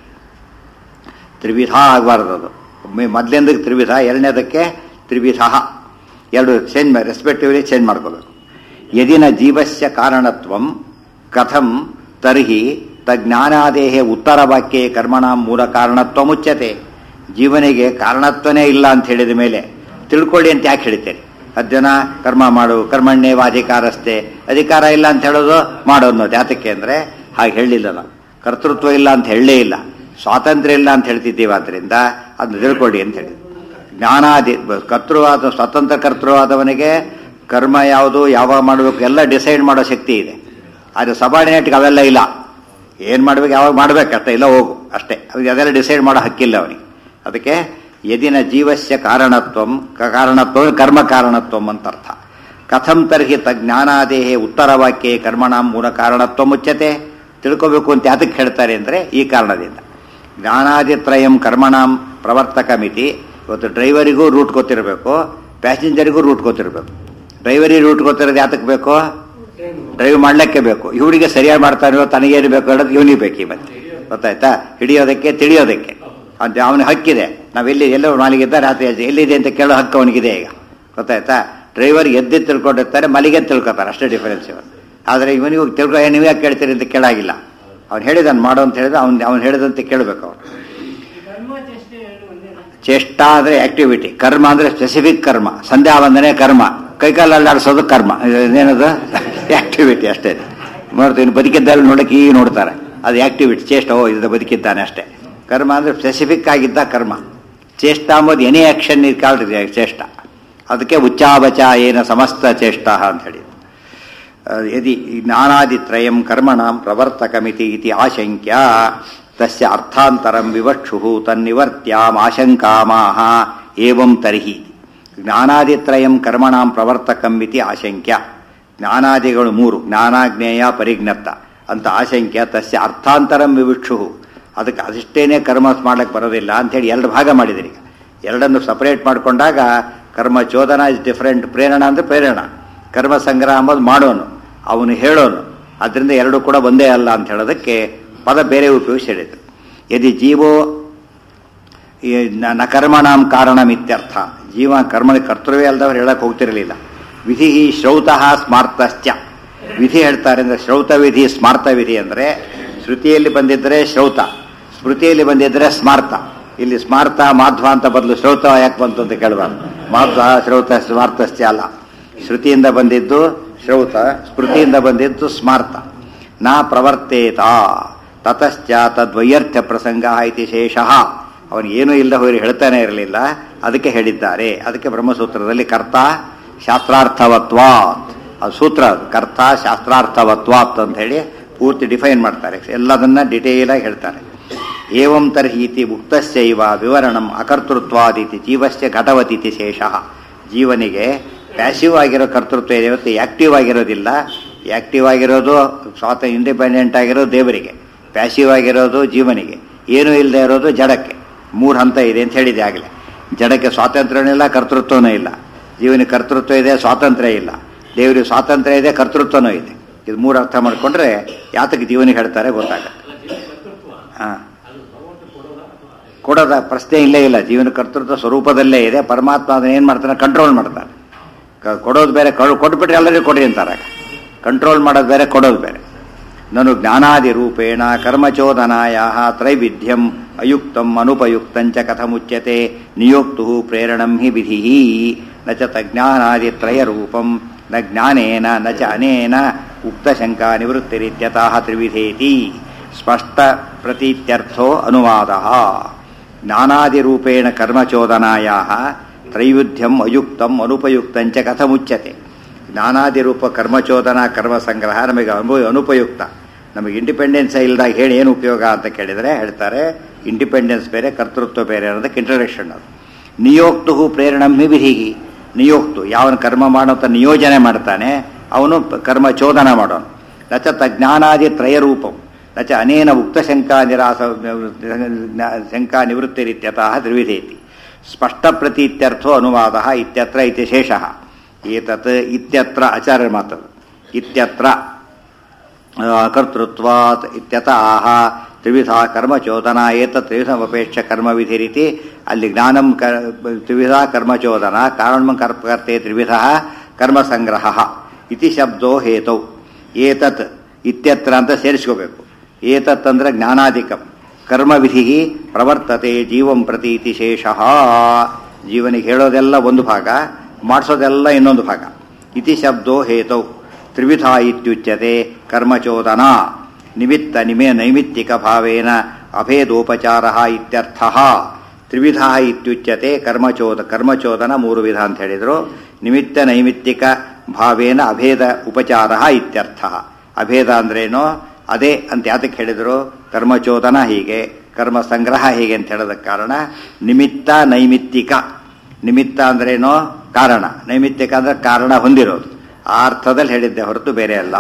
ತ್ರಿವಿಧ ಆಗಬಾರ್ದು ಅದು ಮೊದಲನೇದಕ್ಕೆ ತ್ರಿವಿಧ ಎರಡನೇದಕ್ಕೆ ತ್ರಿವಿಧ ಎರಡು ಚೇಂಜ್ ರೆಸ್ಪೆಕ್ಟಿವ್ಲಿ ಚೇಂಜ್ ಮಾಡ್ಕೋಬೇಕು ಯದಿನ ಜೀವಸ್ಯ ಕಾರಣತ್ವಂ ಕಥಂ ತರ್ಹಿ ತಜ್ಞಾನಾದೇಹೆ ಉತ್ತರ ವಾಕ್ಯೆ ಕರ್ಮಣ ಮೂಲ ಕಾರಣತ್ವ ಮುಚ್ಚತೆ ಜೀವನಿಗೆ ಕಾರಣತ್ವನೇ ಇಲ್ಲ ಅಂತ ಹೇಳಿದ ಮೇಲೆ ತಿಳ್ಕೊಳ್ಳಿ ಅಂತ ಯಾಕೆ ಹೇಳ್ತೇನೆ ಅಧ್ಯಯನ ಕರ್ಮ ಮಾಡು ಕರ್ಮಣ್ಯೇವ ಅಧಿಕಾರಸ್ಥೆ ಅಧಿಕಾರ ಇಲ್ಲ ಅಂತ ಹೇಳೋದು ಮಾಡೋ ಅನ್ನೋದು ಯಾತಕ್ಕೆ ಅಂದ್ರೆ ಹಾಗೆ ಹೇಳಿಲ್ಲ ನಾವು ಕರ್ತೃತ್ವ ಇಲ್ಲ ಅಂತ ಹೇಳಲೇ ಇಲ್ಲ ಸ್ವಾತಂತ್ರ್ಯ ಇಲ್ಲ ಅಂತ ಹೇಳ್ತಿದ್ದೀವಿ ಆದ್ರಿಂದ ಅದನ್ನ ತಿಳ್ಕೊಳ್ಳಿ ಅಂತ ಹೇಳಿ ಜ್ಞಾನಾದಿ ಕರ್ತೃವಾದ ಸ್ವತಂತ್ರ ಕರ್ತೃವಾದವನಿಗೆ ಕರ್ಮ ಯಾವುದು ಯಾವಾಗ ಮಾಡಬೇಕು ಎಲ್ಲ ಡಿಸೈಡ್ ಮಾಡೋ ಶಕ್ತಿ ಇದೆ ಆದರೆ ಸಬಾರ್ಡಿನೇಟ್ಗೆ ಅವೆಲ್ಲ ಇಲ್ಲ ಏನು ಮಾಡ್ಬೇಕು ಯಾವಾಗ ಮಾಡ್ಬೇಕಷ್ಟೇ ಇಲ್ಲ ಹೋಗು ಅಷ್ಟೇ ಅವ್ರಿಗೆ ಅದೆಲ್ಲ ಡಿಸೈಡ್ ಮಾಡೋ ಹಕ್ಕಿಲ್ಲ ಅವನಿಗೆ ಅದಕ್ಕೆ ಯದಿನ ಜೀವಸ್ಯ ಕಾರಣತ್ವಂ ಕ- ಕಾರಣತ್ವ ಕರ್ಮ ಕಾರಣತ್ವಂ ಅಂತ ಅರ್ಥ ಕಥಂ ತರ್ಹಿ ತಜ್ಞಾನಾದೇಹೇ ಉತ್ತರ ವಾಕ್ಯೆ ಕರ್ಮಣಾಂ ಮೂಲ ಕಾರಣತ್ವ ಮುಚ್ಚತೆ ತಿಳ್ಕೋಬೇಕು ಅಂತ ಯಾತಕ್ಕೆ ಹೇಳ್ತಾರೆ ಅಂದರೆ ಈ ಕಾರಣದಿಂದ ಜ್ಞಾನಾದಿತ್ರಯಂ ಕರ್ಮಣಾಂ ಪ್ರವರ್ತಕ ಮಿತಿ ಇವತ್ತು ಡ್ರೈವರಿಗೂ ರೂಟ್ ಗೊತ್ತಿರಬೇಕು ಪ್ಯಾಸೆಂಜರಿಗೂ ರೂಟ್ ಗೊತ್ತಿರಬೇಕು ಡ್ರೈವರಿಗೆ ರೂಟ್ ಗೊತ್ತಿರೋದು ಯಾತಕ್ಕೆ ಬೇಕು ಡ್ರೈವ್ ಮಾಡ್ಲಿಕ್ಕೆ ಬೇಕು ಇವರಿಗೆ ಸರಿಯಾಗಿ ಮಾಡ್ತಾನೆ ತನಗೇನು ಬೇಕು ಹೇಳೋದು ಇವನಿಗೆ ಬೇಕು ಮತ್ತೆ ಗೊತ್ತಾಯ್ತಾ ಹಿಡಿಯೋದಕ್ಕೆ ತಿಳಿಯೋದಕ್ಕೆ ಅಂತ ಅವನ ಹಕ್ಕಿದೆ ನಾವೆಲ್ಲಿ ಎಲ್ಲೋ ಮಾಲಿಗಿದ್ದ ರಾತ್ರಿ ಆಚೆ ಎಲ್ಲಿದೆ ಅಂತ ಕೇಳೋ ಹಕ್ಕು ಅವನಿಗಿದೆ ಈಗ ಗೊತ್ತಾಯ್ತಾ ಡ್ರೈವರ್ ಎದ್ದು ತಿಳ್ಕೊಂಡಿರ್ತಾರೆ ಮಲಿಗೆ ತಿಳ್ಕೊತಾರೆ ಅಷ್ಟೇ ಡಿಫರೆನ್ಸ್ ಇವನು ಆದರೆ ಇವನಿಗೂ ತಿಳ್ಕೊ ಏ, ನೀವೇ ಯಾಕೆ ಕೇಳ್ತೀರಿ ಅಂತ ಕೇಳಾಗಿಲ್ಲ ಅವ್ನು ಹೇಳಿದಾನೆ ಮಾಡು ಅಂತ ಹೇಳಿದ ಅವ್ನು ಅವ್ನು ಹೇಳಿದಂತೆ ಕೇಳಬೇಕು ಅವನು ಚೇಷ್ಟ ಅಂದ್ರೆ ಆಕ್ಟಿವಿಟಿ ಕರ್ಮ ಅಂದ್ರೆ ಸ್ಪೆಸಿಫಿಕ್ ಕರ್ಮ ಸಂಧ್ಯಾ ವಂದನೆ ಕರ್ಮ ಕೈಕಾಲು ಅಲ್ಲಾಡಿಸೋದು ಕರ್ಮ ಏನದು ಆಕ್ಟಿವಿಟಿ ಅಷ್ಟೇ ನೋಡ್ತೀನಿ ಬದುಕಿದ್ದಲ್ಲಿ ನೋಡಕ್ಕೆ ಈಗ ನೋಡ್ತಾರೆ ಅದು ಆಕ್ಟಿವಿಟಿ ಚೇಷ್ಟ ಓ ಇದು ಬದುಕಿದ್ದಾನೆ ಅಷ್ಟೇ ಕರ್ಮ ಅಂದ್ರೆ ಸ್ಪೆಸಿಫಿಕ್ ಆಗಿದ್ದ ಕರ್ಮ ಚೇಷ್ಟ ಅಂಬೋದು ಎನಿ ಆಕ್ಷನ್ ಇದು ಕಾಲ್ಡ್ ಚೇಷ್ಟ ಅದಕ್ಕೆ ಉಚ್ಚಾಬಚ ಏನ ಸಮಸ್ತ ಚೇಷ್ಟ ಅಂತ ಹೇಳಿ ಯದಿ ಜ್ಞಾನಾದಿತ್ರಯಂ ಕರ್ಮಣಾಂ ಪ್ರವರ್ತಕಮಿತಿ ಇತಿ ಆಶಂಕ್ಯ ತಸ್ಯ ಅರ್ಥಾಂತರಂ ವಿವಕ್ಷು ತನ್ನಿವರ್ತ್ಯಾಂ ಆಶಂಕಾಮಾಹ ಏವಂ ತರ್ಹಿ ಜ್ಞಾನಾದಿತ್ರಯಂ ಕರ್ಮಣಾಂ ಪ್ರವರ್ತಕಂ ಇತಿ ಆಶಂಕ್ಯ ಜ್ಞಾನಾದಿಗಳು ಮೂರು ಜ್ಞಾನಾಜ್ಞೇಯ ಪರಿಜ್ಞತ್ತ ಅಂತ ಆಶಂಕ್ಯ ತಸ್ಯ ಅರ್ಥಾಂತರಂ ವಿವಕ್ಷು ಅದಕ್ಕೆ ಅದಿಷ್ಟೇನೆ ಕರ್ಮ ಮಾಡ್ಲಿಕ್ಕೆ ಬರೋದಿಲ್ಲ ಅಂತೇಳಿ ಎರಡು ಭಾಗ ಮಾಡಿದಿರಿ ಈಗ ಎರಡನ್ನು ಸಪರೇಟ್ ಮಾಡಿಕೊಂಡಾಗ ಕರ್ಮ ಚೋದನ ಇಸ್ ಡಿಫರೆಂಟ್ ಪ್ರೇರಣ ಅಂದ್ರೆ ಪ್ರೇರಣ ಕರ್ಮ ಸಂಗ್ರಹ ಅಂಬೋದು ಮಾಡೋನು ಅವನು ಹೇಳೋನು ಅದರಿಂದ ಎರಡು ಕೂಡ ಒಂದೇ ಅಲ್ಲ ಅಂತ ಹೇಳೋದಕ್ಕೆ ಪದ ಬೇರೆ ಉಪಯೋಗಿಸಿ ಹೇಳಿದ್ರು ಯದಿ ಜೀವೋ ಈ ನ- ನ ಕರ್ಮಣಾಂ ಕಾರಣಮಿತ್ಯರ್ಥ ಜೀವ ಕರ್ಮ ಕರ್ತವ್ಯ ಅಲ್ದವ್ರು ಹೇಳಕ್ ಹೋಗ್ತಿರಲಿಲ್ಲ ವಿಧಿ ಶ್ರೌತಃ ಸ್ಮಾರ್ತಶ್ಚ ವಿಧಿ ಹೇಳ್ತಾರೆ ಅಂದ್ರೆ ಶ್ರೌತ ವಿಧಿ ಸ್ಮಾರ್ತ ವಿಧಿ ಅಂದ್ರೆ ಶ್ರುತಿಯಲ್ಲಿ ಬಂದಿದ್ರೆ ಶ್ರೌತ ಸ್ಮೃತಿಯಲ್ಲಿ ಬಂದಿದ್ರೆ ಸ್ಮಾರ್ತ ಇಲ್ಲಿ ಸ್ಮಾರ್ತ ಮಾಧ್ವ ಅಂತ ಬದಲು ಶ್ರೌತ ಯಾಕೆ ಬಂತು ಅಂತ ಕೇಳಬಾರ್ದು ಮಾಧ್ವ ಶ್ರೌತ ಸ್ಮಾರ್ತಶ್ಚ ಅಲ್ಲ ಶ್ರುತಿಯಿಂದ ಬಂದಿದ್ದು ಶ್ರೌತ ಸ್ಮೃತಿಯಿಂದ ಬಂದಿದ್ದು ಸ್ಮಾರ್ತ ನಾ ಪ್ರವರ್ತೇತ ತತಶ್ಚ ತದ್ವೈಯರ್ಥ್ಯ ಪ್ರಸಂಗ ಇತಿ ಶೇಷಃ ಅವನಿಗೇನೂ ಇಲ್ಲದ ಹೋಗಿ ಹೇಳ್ತಾನೆ ಇರಲಿಲ್ಲ ಅದಕ್ಕೆ ಹೇಳಿದ್ದಾರೆ ಅದಕ್ಕೆ ಬ್ರಹ್ಮಸೂತ್ರದಲ್ಲಿ ಕರ್ತ ಶಾಸ್ತ್ರಾರ್ಥವತ್ವಾತ್ ಅದು ಸೂತ್ರ ಅದು ಕರ್ತ ಶಾಸ್ತ್ರಾರ್ಥವತ್ವಾತ್ ಅಂತ ಹೇಳಿ ಪೂರ್ತಿ ಡಿಫೈನ್ ಮಾಡ್ತಾರೆ ಎಲ್ಲದನ್ನ ಡಿಟೇಲ್ ಆಗಿ ಹೇಳ್ತಾರೆ ಏವಂ ತರ್ಹಿ ಇತಿ ಮುಕ್ತಸ್ಯೈವ ವಿವರಣಂ ಅಕರ್ತೃತ್ವಾದಿತಿ ಜೀವಸ್ಯ ಘಟವತಿತಿ ಶೇಷಃ ಜೀವನಿಗೆ ಪ್ಯಾಸಿವ್ ಆಗಿರೋ ಕರ್ತೃತ್ವ ಇದೆ ಹೊತ್ತು ಆಕ್ಟಿವ್ ಆಗಿರೋದಿಲ್ಲ ಆಕ್ಟಿವ್ ಆಗಿರೋದು ಸ್ವಾತ ಇಂಡಿಪೆಂಡೆಂಟ್ ಆಗಿರೋದು ದೇವರಿಗೆ ಪ್ಯಾಸಿವ್ ಆಗಿರೋದು ಜೀವನಿಗೆ ಏನೂ ಇಲ್ಲದೆ ಇರೋದು ಜಡಕ್ಕೆ ಮೂರು ಹಂತ ಇದೆ ಅಂತ ಹೇಳಿದೆ ಆಗಲೇ ಜಡಕ್ಕೆ ಸ್ವಾತಂತ್ರ್ಯನೂ ಇಲ್ಲ ಕರ್ತೃತ್ವನೂ ಇಲ್ಲ ಜೀವನಿಗೆ ಕರ್ತೃತ್ವ ಇದೆ ಸ್ವಾತಂತ್ರ್ಯ ಇಲ್ಲ ದೇವರಿಗೆ ಸ್ವಾತಂತ್ರ್ಯ ಇದೆ ಕರ್ತೃತ್ವನೂ ಇದೆ ಇದು ಮೂರು ಅರ್ಥ ಮಾಡಿಕೊಂಡ್ರೆ ಯಾತಕ್ಕೆ ಜೀವನಿಗೆ ಹೇಳ್ತಾರೆ ಗೊತ್ತಾಗತ್ತೆ ಹಾಂ ಕೊಡೋದ ಪ್ರಶ್ನೆ ಇಲ್ಲೇ ಇಲ್ಲ ಜೀವನ ಕರ್ತೃತ್ವ ಸ್ವರೂಪದಲ್ಲೇ ಇದೆ ಪರಮಾತ್ಮ ಅದನ್ನ ಏನು ಮಾಡ್ತಾನೆ ಕಂಟ್ರೋಲ್ ಮಾಡ್ತಾನೆ ಕ- ಕೊಡೋದು ಬೇರೆ ಕೊಡು ಕೊಟ್ಬಿಟ್ರೆ ಎಲ್ಲರಿಗೂ ಕೊಡಿ ಅಂತಾರೆ ಕಂಟ್ರೋಲ್ ಮಾಡೋದು ಬೇರೆ ಕೊಡೋದು ಬೇರೆ ನಾನು ಜ್ಞಾನಾದಿ ರೂಪೇಣ ಕರ್ಮಚೋದನಾಯ ತ್ರೈವಿಧ್ಯಂ ಅಯುಕ್ತಂ ಅನುಪಯುಕ್ತಂಚ ಕಥಮುಚ್ಯತೆ ನಿಯೋಕ್ತು ಪ್ರೇರಣಂ ಹಿ ವಿಧಿ ನ ಚ ತಜ್ಞಾನಾದಿ ತ್ರಯರೂಪಂ ನ ಜ್ಞಾನೇನ ನ ಚ ಅನೇನ ಉಕ್ತಶಂಕಾ ನಿವೃತ್ತಿರಿತ್ಯತಃ ತ್ರಿವಿಧೇತಿ ಸ್ಪಷ್ಟ ಪ್ರತೀತ್ಯರ್ಥೋ ಅನುವಾದಃ ಜ್ಞಾನಾದಿರೂಪೇಣ ಕರ್ಮಚೋದನಾಯ ತ್ರೈವಿಧ್ಯಂ ಅಯುಕ್ತಂ ಅನುಪಯುಕ್ತಂಚ ಕಥಮುಚ್ಯತೆ ಜ್ಞಾನಾದಿರೂಪ ಕರ್ಮಚೋದನ ಕರ್ಮ ಸಂಗ್ರಹ ನಮಗೆ ಅನು ಅನುಪಯುಕ್ತ ನಮಗೆ ಇಂಡಿಪೆಂಡೆನ್ಸ್ ಇಲ್ದಾಗ ಹೇಳಿ ಏನು ಉಪಯೋಗ ಅಂತ ಕೇಳಿದರೆ ಹೇಳ್ತಾರೆ ಇಂಡಿಪೆಂಡೆನ್ಸ್ ಬೇರೆ ಕರ್ತೃತ್ವ ಬೇರೆ ಅನ್ನೋದಕ್ಕೆ ಇಂಟ್ರಡಕ್ಷನ್ ಅದು ನಿಯೋಕ್ತು ಪ್ರೇರಣಂ ವಿಧಿಹಿ ನಿಯೋಕ್ತು ಯಾವನು ಕರ್ಮ ಮಾಡೋಂಥ ನಿಯೋಜನೆ ಮಾಡ್ತಾನೆ ಅವನು ಕರ್ಮ ಚೋದನ ಮಾಡೋನು ನಚ ತಜ್ಞಾನಾದಿ ತ್ರಯರೂಪಂ ನಚ ಅನೇನ ಉಕ್ತ ಶಂಕಾ ನಿರಾಸ ಶಂಕಾ ನಿವೃತ್ತಿರಿತ್ಯತಃ ತ್ರಿವಿಧೇತಿ ಸ್ಪಷ್ಟ ಪ್ರತೀತ್ಯರ್ಥೋ ಅನುವಾದ ಇತ್ಯತ್ರ ಇತಿ ಶೇಷಃ ಏತತ್ ಇತ್ಯತ್ರ ಆಚಾರ್ಯ ಮಾತದು ಇತ್ಯತ್ರ ಕರ್ತೃತ್ವಾತ್ ಇತ್ಯತಃ ತ್ರಿವಿಧ ಕರ್ಮಚೋದನ ಏತ ತ್ರಿವಿಧಮಪೇಕ್ಷ ಕರ್ಮವಿಧಿರಿತಿ ಅಲ್ಲಿ ಜ್ಞಾನಂ ಕ ತ್ರಿವಿಧ ಕರ್ಮಚೋದನ ಕಾರಣಂ ಕರ್ಪಕರ್ತೆ ತ್ರಿವಿಧ ಕರ್ಮಸಂಗ್ರಹ ಇತಿ ಶಬ್ದೋ ಹೇತೌ ಏತತ್ ಇತ್ಯತ್ರ ಅಂತ ಸೇರಿಸ್ಕೋಬೇಕು ಏತತ್ ಅಂದ್ರೆ ಜ್ಞಾನಾಧಿಕಂ ಕರ್ಮವಿಧಿ ಪ್ರವರ್ತತೆ ಜೀವಂ ಪ್ರತೀತಿ ಶೇಷಃ ಜೀವನಿಗೆ ಹೇಳೋದೆಲ್ಲ ಒಂದು ಭಾಗ ಮಾಡಿಸೋದೆಲ್ಲ ಇನ್ನೊಂದು ಭಾಗ ಇತಿ ಶಬ್ದೋ ಹೇತೌ ತ್ರಿವಿಧ ಇತ್ಯುಚ್ಯತೆ ಕರ್ಮಚೋದನ ನಿಮಿತ್ತ ನಿಮೇ ನೈಮಿತ್ತಿಕ ಭಾವೇನ ಅಭೇದೋಪಚಾರ ಇತ್ಯರ್ಥ ತ್ರಿವಿಧ ಇತ್ಯುಚ್ಯತೆ ಕರ್ಮಚೋದ ಕರ್ಮಚೋದನ ಮೂರು ವಿಧ ಅಂತ ಹೇಳಿದರು ನಿಮಿತ್ತ ನೈಮಿತ್ತಿಕ ಭಾವೇನ ಅಭೇದ ಉಪಚಾರ ಇತ್ಯರ್ಥ ಅಭೇದ ಅಂದ್ರೇನು ಅದೇ ಅಂತ ಯಾತಕ್ಕೆ ಹೇಳಿದರು ಕರ್ಮಚೋದನ ಹೀಗೆ ಕರ್ಮ ಸಂಗ್ರಹ ಹೀಗೆ ಅಂತ ಹೇಳೋದಕ್ಕೆ ಕಾರಣ ನಿಮಿತ್ತ ನೈಮಿತ್ತಿಕ ನಿಮಿತ್ತ ಅಂದ್ರೇನೋ ಕಾರಣ ನೈಮಿತ್ತಿಕ ಅಂದ್ರೆ ಕಾರಣ ಹೊಂದಿರೋದು ಆ ಅರ್ಥದಲ್ಲಿ ಹೇಳಿದ್ದೆ ಹೊರತು ಬೇರೆ ಅಲ್ಲ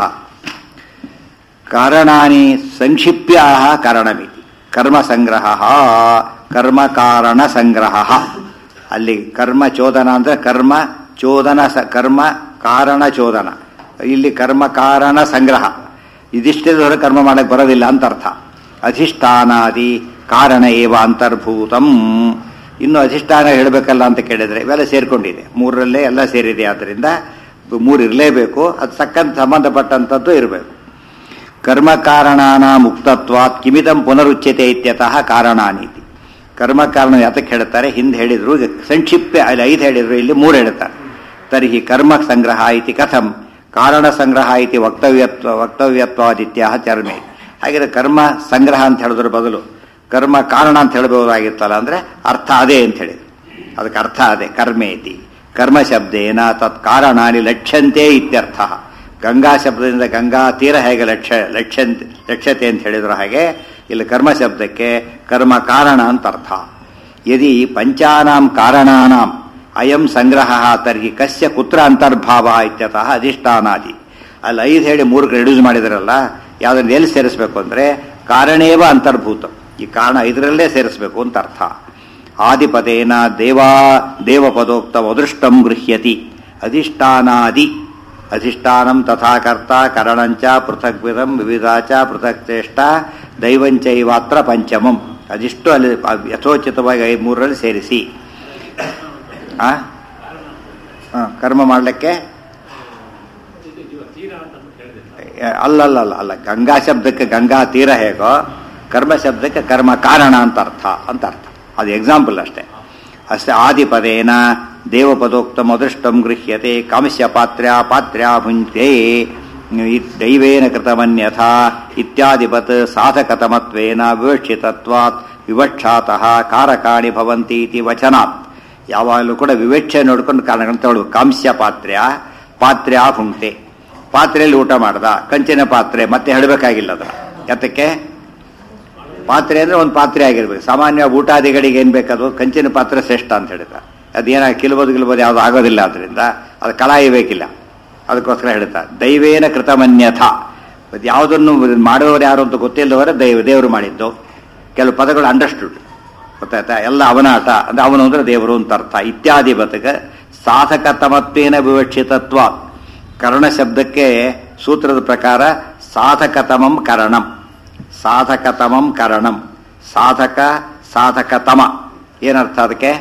ಕಾರಣಾನಿ ಸಂಕ್ಷಿಪ್ಯ ಕಾರಣಮಿತಿ ಕರ್ಮ ಸಂಗ್ರಹ ಕರ್ಮ ಕಾರಣ ಸಂಗ್ರಹ ಅಲ್ಲಿ ಕರ್ಮ ಚೋದನ ಅಂದ್ರೆ ಕರ್ಮ ಚೋದನ ಸ ಕರ್ಮ ಕಾರಣ ಚೋದನ ಇಲ್ಲಿ ಕರ್ಮ ಕಾರಣ ಸಂಗ್ರಹ ಇದಿಷ್ಟೇ ಕರ್ಮ ಮಾಡಕ್ಕೆ ಬರೋದಿಲ್ಲ ಅಂತ ಅರ್ಥ ಅಧಿಷ್ಠಾನಾದಿ ಕಾರಣ ಏವ ಅಂತರ್ಭೂತಂ ಇನ್ನು ಅಧಿಷ್ಠಾನ ಹೇಳಬೇಕಲ್ಲ ಅಂತ ಕೇಳಿದ್ರೆ ಇವೆಲ್ಲ ಸೇರ್ಕೊಂಡಿದೆ ಮೂರರಲ್ಲೇ ಎಲ್ಲ ಸೇರಿದೆ ಆದ್ದರಿಂದ ಮೂರು ಇರಲೇಬೇಕು ಅದು ಸಕ್ಕಂತ ಸಂಬಂಧಪಟ್ಟಂಥದ್ದು ಇರಬೇಕು ಕರ್ಮ ಕಾರಣಾನ ಮುಕ್ತತ್ವಾತ್ ಕಿಮಿದಂ ಪುನರುಚ್ಯತೆ ಇತ್ಯತಃ ಕಾರಣಾನೀತಿ ಕರ್ಮ ಕಾರಣ ಯಾತಕ್ಕೆ ಹೇಳ್ತಾರೆ ಹಿಂದೆ ಹೇಳಿದ್ರು ಈಗ ಸಂಕ್ಷಿಪ್ತ ಅಲ್ಲಿ ಐದು ಹೇಳಿದ್ರು ಇಲ್ಲಿ ಮೂರು ಹೇಳ್ತಾರೆ ತರ್ಹಿ ಕರ್ಮ ಸಂಗ್ರಹ ಇತಿ ಕಥಂ ಕಾರಣ ಸಂಗ್ರಹ ಇತಿ ವಕ್ತವ್ಯತ್ವ ವಕ್ತವ್ಯತ್ವಾದಿತ್ಯ ಚರ್ಮೆ ಹಾಗೆ ಕರ್ಮ ಸಂಗ್ರಹ ಅಂತ ಹೇಳಿದ್ರ ಬದಲು ಕರ್ಮ ಕಾರಣ ಅಂತ ಹೇಳ್ಬೋದಾಗಿತ್ತಲ್ಲ ಅಂದ್ರೆ ಅರ್ಥ ಅದೇ ಅಂತ ಹೇಳಿದ್ರು ಅದಕ್ಕೆ ಅರ್ಥ ಅದೇ ಕರ್ಮೇತಿ ಕರ್ಮ ಶಬ್ದೇನ ತತ್ ಕಾರಣಾನಿ ಲಕ್ಷ್ಯಂತೆ ಇತ್ಯರ್ಥ ಗಂಗಾ ಶಬ್ದದಿಂದ ಗಂಗಾ ತೀರ ಹೇಗೆ ಲಕ್ಷ್ಯ ಲಕ್ಷ್ಯಂತೆ ಲಕ್ಷ್ಯತೆ ಅಂತ ಹೇಳಿದ್ರು ಹಾಗೆ ಇಲ್ಲಿ ಕರ್ಮ ಶಬ್ದಕ್ಕೆ ಕರ್ಮ ಕಾರಣ ಅಂತ ಅರ್ಥ ಯದಿ ಪಂಚಾನಾಂ ಕಾರಣಾನಾಂ ಅಯಂ ಸಂಗ್ರಹ ತರ್ಹಿ ಕಸ್ಯ ಕುತ್ರ ಅಂತರ್ಭಾವ ಇತ್ಯತಃ ಅಧಿಷ್ಠಾನಾದಿ ಅಲ್ಲಿ ಐದು ಹೇಳಿ ಮೂರು ರೆಡ್ಯೂಸ್ ಮಾಡಿದ್ರಲ್ಲ ಯಾವ್ದನ್ನ ಎಲ್ಲಿ ಸೇರಿಸಬೇಕು ಅಂದ್ರೆ ಕಾರಣೇವ ಅಂತರ್ಭೂತ ಈ ಕಾರಣ ಇದರಲ್ಲೇ ಸೇರಿಸಬೇಕು ಅಂತ ಅರ್ಥ ಆದಿಪದೇನ ದೇವಾ ದೇವಪದೋಕ್ತ ಅದೃಷ್ಟಂ ಗೃಹ್ಯತಿ ಅಧಿಷ್ಠಾನಾದಿ ಅಧಿಷ್ಠಾನಂ ತಥಾ ಕರ್ತ ಕರಣಂಚ ಪೃಥಗ್ವಿಧಂ ವಿವಿಧಾಚ ಪೃಥಕ್ ಚೇಷ್ಟ ದೈವಂಚೈವಾತ್ರ ಪಂಚಮಂ ಅದಿಷ್ಟು ಅಲ್ಲಿ ಯಥೋಚಿತವಾಗಿ ಐದು ಮೂರರಲ್ಲಿ ಸೇರಿಸಿ ಆ ಆ, ಕರ್ಮ ಮಾಡಲಿಕ್ಕೆ ಅಲ್ಲಲ್ಲ ಅಲ್ಲ ಅಲ್ಲ ಗಂಗಾ ಶಬ್ದಕ್ಕೆ ಗಂಗಾ ತೀರ ಹೇಗೋ ಕರ್ಮ ಶಬ್ದಕ್ಕೆ ಕರ್ಮ ಕಾರಣ ಅಂತ ಅರ್ಥ ಅಂತ ಅರ್ಥ ಅದು ಎಕ್ಸಾಂಪಲ್ ಅಷ್ಟೇ ಅಷ್ಟೇ ಆದಿಪದೇನ ದೇವಪದೋಕ್ತಂ ಅದೃಷ್ಟಂ ಗೃಹ್ಯತೆ ಕಾಮಸ್ಯ ಪಾತ್ರ್ಯ ಪಾತ್ರ್ಯ ಭುಂಕ್ತೆ ದೈವೇನ ಕೃತಮನ್ಯಥಾ ಇತ್ಯಾದಿವತ್ ಸಾಧಕತಮತ್ವೇನ ವಿವಕ್ಷಿತತ್ವಾತ್ ವಿವಕ್ಷಾತಃ ಕಾರಕಾಣಿ ಭವಂತಿ ಇತಿ ವಚನಾತ್ ಯಾವಾಗಲೂ ಕೂಡ ವಿವೇಕ್ಷೆ ನೋಡ್ಕೊಂಡು ಕಾರಣಗಳನ್ನು ತಗೊಳ್ಬೇಕು ಕಾಂಸ್ಯ ಪಾತ್ರ್ಯ ಪಾತ್ರ್ಯ ಭುಂಕ್ತೆ ಪಾತ್ರೆಯಲ್ಲಿ ಊಟ ಮಾಡ್ದ ಕಂಚಿನ ಪಾತ್ರೆ ಮತ್ತೆ ಹೇಳಬೇಕಾಗಿಲ್ಲ ಅದರ ಯಾತಕ್ಕೆ ಪಾತ್ರೆ ಅಂದ್ರೆ ಒಂದು ಪಾತ್ರೆ ಆಗಿರ್ಬೇಕು ಸಾಮಾನ್ಯ ಊಟಾದಿಗಳಿಗೆ ಏನ್ ಬೇಕದು ಕಂಚಿನ ಪಾತ್ರೆ ಶ್ರೇಷ್ಠ ಅಂತ ಹೇಳಿದ ಅದೇನ ಕಿಲ್ಬೋದು ಗಿಲ್ಬೋದು ಯಾವ್ದು ಆಗೋದಿಲ್ಲ ಅದರಿಂದ ಅದು ಕಳಾಯಿ ಬೇಕಿಲ್ಲ ಅದಕ್ಕೋಸ್ಕರ ಹೇಳ್ತಾ ದೈವೇನ ಕೃತಮನ್ಯಥ ಅದು ಯಾವುದನ್ನು ಮಾಡುವವರು ಯಾರು ಅಂತ ಗೊತ್ತಿಲ್ಲದವರೇ ದೈವ ದೇವರು ಮಾಡಿದ್ದು ಕೆಲವು ಪದಗಳು ಅಂಡರ್ಸ್ಟುಡ್ ಗೊತ್ತಾಯ್ತಾ ಎಲ್ಲ ಅವನ ಆಟ ಅಂದ್ರೆ ಅವನು ಅಂದ್ರೆ ದೇವರು ಅಂತ ಅರ್ಥ ಇತ್ಯಾದಿ ಬತಕ ಸಾಧಕತಮತ್ವೇನ ವಿವಕ್ಷಿತತ್ವ ಕರ್ಣ ಶಬ್ದಕ್ಕೆ ಸೂತ್ರದ ಪ್ರಕಾರ ಸಾಧಕತಮಂ ಕರಣಂ ಸಾಧಕತಮಂ ಕರಣಂ ಸಾಧಕ ಸಾಧಕತಮ ಏನರ್ಥ ಅದಕ್ಕೆ